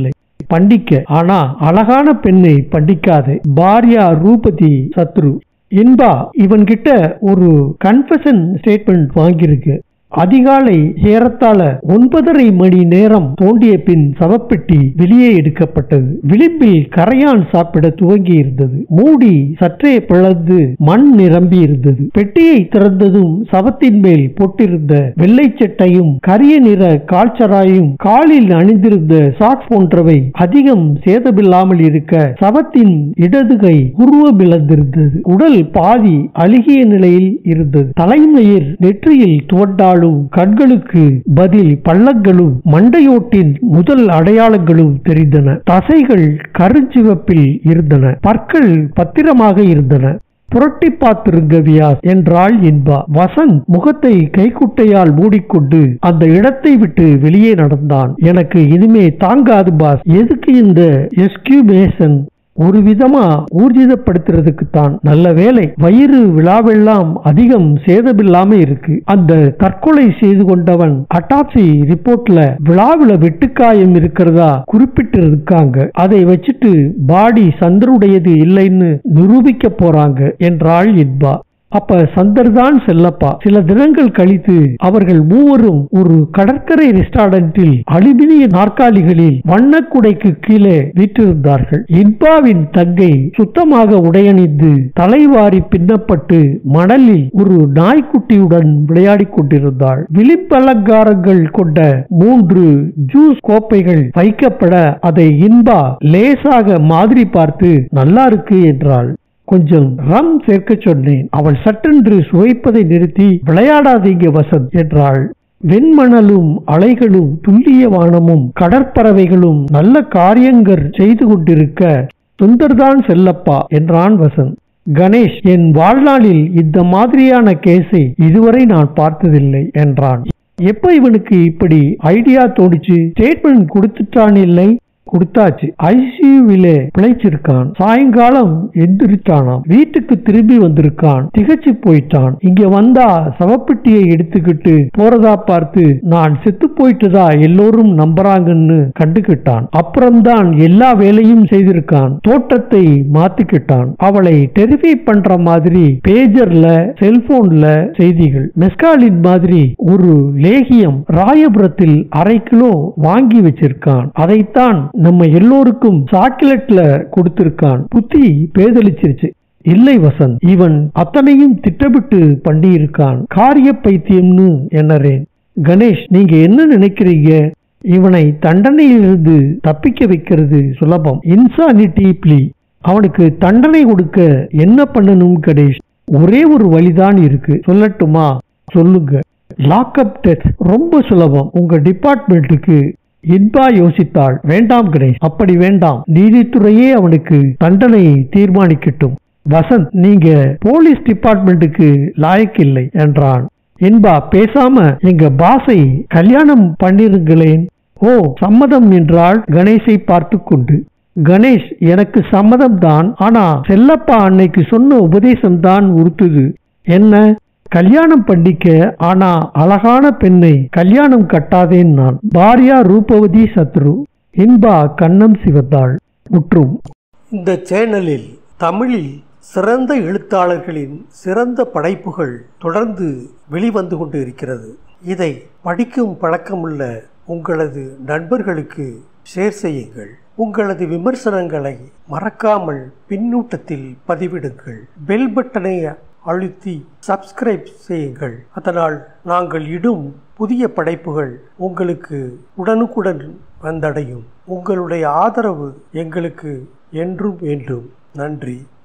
பண்டிக்க ஆனா அழகான பெண்ணை பண்டிக்காதே பாரியா ரூபதி சத்ரு இன்பா இவன்கிட்ட ஒரு கன்ஃபெஷன் ஸ்டேட்மெண்ட் வாங்கியிருக்கு அதிகாலை ஏறத்தாழ ஒன்பதரை மணி நேரம் தோண்டிய பின் சவப்பெட்டி வெளியே எடுக்கப்பட்டது விளிம்பில் கரையான் சாப்பிட துவங்கி இருந்தது மூடி சற்றே பிளந்து மண் நிரம்பி இருந்தது பெட்டியை திறந்ததும் சவத்தின் மேல் போட்டிருந்த வெள்ளை சட்டையும் கரிய நிற கால்சராயும் காலில் அணிந்திருந்த சாட் போன்றவை அதிகம் சேதமில்லாமல் இருக்க சவத்தின் இடது கை உருவமிழந்திருந்தது உடல் பாதி அழுகிய நிலையில் இருந்தது தலைமயிர் நெற்றியில் துவண்டாலும் கண்களுக்கு பதில் பள்ளங்களும் மண்டையோட்டின் முதல் அடையாளங்களும் தெரிந்தன தசைகள் கருஞ்சிவப்பில் இருந்தன பற்கள் பத்திரமாக இருந்தன புரட்டி பார்த்திருங்க வியாஸ் என்றாள் என்பா வசந்த் முகத்தை கைக்குட்டையால் மூடிக்கொண்டு அந்த இடத்தை விட்டு வெளியே நடந்தான் எனக்கு இனிமே தாங்காது பாஸ் எதுக்கு இந்த எஸ்கியூமேஷன் ஒரு விதமா ஊர்ஜிதப்படுத்துறதுக்கு தான் நல்ல வேலை வயிறு விழாவெல்லாம் அதிகம் சேதமில்லாம இருக்கு அந்த தற்கொலை செய்து கொண்டவன் அட்டாப்சி ரிப்போர்ட்ல விழாவில வெட்டுக்காயம் இருக்கிறதா குறிப்பிட்டு இருக்காங்க அதை வச்சுட்டு பாடி சந்தருடையது இல்லைன்னு நிரூபிக்க போறாங்க என்றாள் இன்பா அப்ப சந்தர் தான் செல்லப்பா சில தினங்கள் கழித்து அவர்கள் மூவரும் ஒரு கடற்கரை ரெஸ்டாரண்டில் அலுமினிய நாற்காலிகளில் வண்ணக்குடைக்கு கீழே வீற்றிருந்தார்கள் இன்பாவின் தங்கை சுத்தமாக உடையணிந்து தலைவாரி பின்னப்பட்டு மணலில் ஒரு நாய்க்குட்டியுடன் விளையாடிக் கொண்டிருந்தாள் விழிப்பலங்காரங்கள் கொண்ட மூன்று ஜூஸ் கோப்பைகள் வைக்கப்பட அதை இன்பா லேசாக மாதிரி பார்த்து நல்லா இருக்கு என்றாள் கொஞ்சம் ரம் சேர்க்க சொன்னேன் அவள் சட்டென்று சுவைப்பதை நிறுத்தி விளையாடாதீங்க வசந்த் என்றாள் வெண்மணலும் அலைகளும் துல்லிய வானமும் கடற்பறவைகளும் நல்ல காரியங்கள் செய்து கொண்டிருக்க சுந்தர்தான் செல்லப்பா என்றான் வசந்த் கணேஷ் என் வாழ்நாளில் இந்த மாதிரியான கேஸை இதுவரை நான் பார்த்ததில்லை என்றான் எப்ப இவனுக்கு இப்படி ஐடியா தோணுச்சு ஸ்டேட்மெண்ட் கொடுத்துட்டான் இல்லை கொடுத்தாச்சு ஐசியூவில பிழைச்சிருக்கான் சாயங்காலம் எந்திரிச்சானாம் வீட்டுக்கு திரும்பி வந்திருக்கான் திகச்சு போயிட்டான் இங்க வந்தா சவப்பெட்டியை எடுத்துக்கிட்டு போறதா பார்த்து நான் செத்து போயிட்டதா எல்லோரும் நம்புறாங்கன்னு கண்டுகிட்டான் அப்புறம்தான் எல்லா வேலையும் செய்திருக்கான் தோட்டத்தை மாத்திக்கிட்டான் அவளை டெரிஃபை பண்ற மாதிரி பேஜர்ல செல்போன்ல செய்திகள் மெஸ்காலின் மாதிரி ஒரு லேகியம் ராயபுரத்தில் அரை கிலோ வாங்கி வச்சிருக்கான் அதைத்தான் நம்ம எல்லோருக்கும் சாக்லேட்ல கொடுத்திருக்கான் புத்தி பேதலிச்சிருச்சு இல்லை வசந்த் இவன் அத்தனையும் திட்டமிட்டு பண்ணியிருக்கான் காரிய பைத்தியம்னு எண்ணறேன் கணேஷ் நீங்க என்ன நினைக்கிறீங்க இவனை தண்டனையிலிருந்து தப்பிக்க வைக்கிறது சுலபம் இன்சானிட்டி பிளி அவனுக்கு தண்டனை கொடுக்க என்ன பண்ணணும் கணேஷ் ஒரே ஒரு வழிதான் இருக்கு சொல்லட்டுமா சொல்லுங்க லாக்அப் டெஸ்ட் ரொம்ப சுலபம் உங்க டிபார்ட்மெண்ட்டுக்கு இன்பா யோசித்தாள் வேண்டாம் கணேஷ் அப்படி வேண்டாம் நீதித்துறையே அவனுக்கு தண்டனையை தீர்மானிக்கட்டும் வசந்த் நீங்க போலீஸ் டிபார்ட்மெண்ட்டுக்கு லாயக்கில்லை என்றான் இன்பா பேசாம எங்க பாஸை கல்யாணம் பண்ணிருங்களேன் ஓ சம்மதம் என்றாள் கணேஷை பார்த்து கொண்டு கணேஷ் எனக்கு சம்மதம் தான் ஆனா செல்லப்பா அன்னைக்கு சொன்ன உபதேசம் தான் உறுத்துது என்ன கல்யாணம் பண்ணிக்க ஆனா அழகான பெண்ணை கல்யாணம் கட்டாதேன் நான் பாரியா ரூபவதி சத்ரு இன்பா கண்ணம் சிவந்தாள் முற்றும் இந்த சேனலில் தமிழில் சிறந்த எழுத்தாளர்களின் சிறந்த படைப்புகள் தொடர்ந்து வெளிவந்து கொண்டு இருக்கிறது இதை படிக்கும் பழக்கமுள்ள உங்களது நண்பர்களுக்கு ஷேர் செய்யுங்கள் உங்களது விமர்சனங்களை மறக்காமல் பின்னூட்டத்தில் பதிவிடுங்கள் பெல் பட்டனை அழுத்தி சப்ஸ்கிரைப் செய்யுங்கள் அதனால் நாங்கள் இடும் புதிய படைப்புகள் உங்களுக்கு உடனுக்குடன் வந்தடையும் உங்களுடைய ஆதரவு எங்களுக்கு என்றும் வேண்டும் நன்றி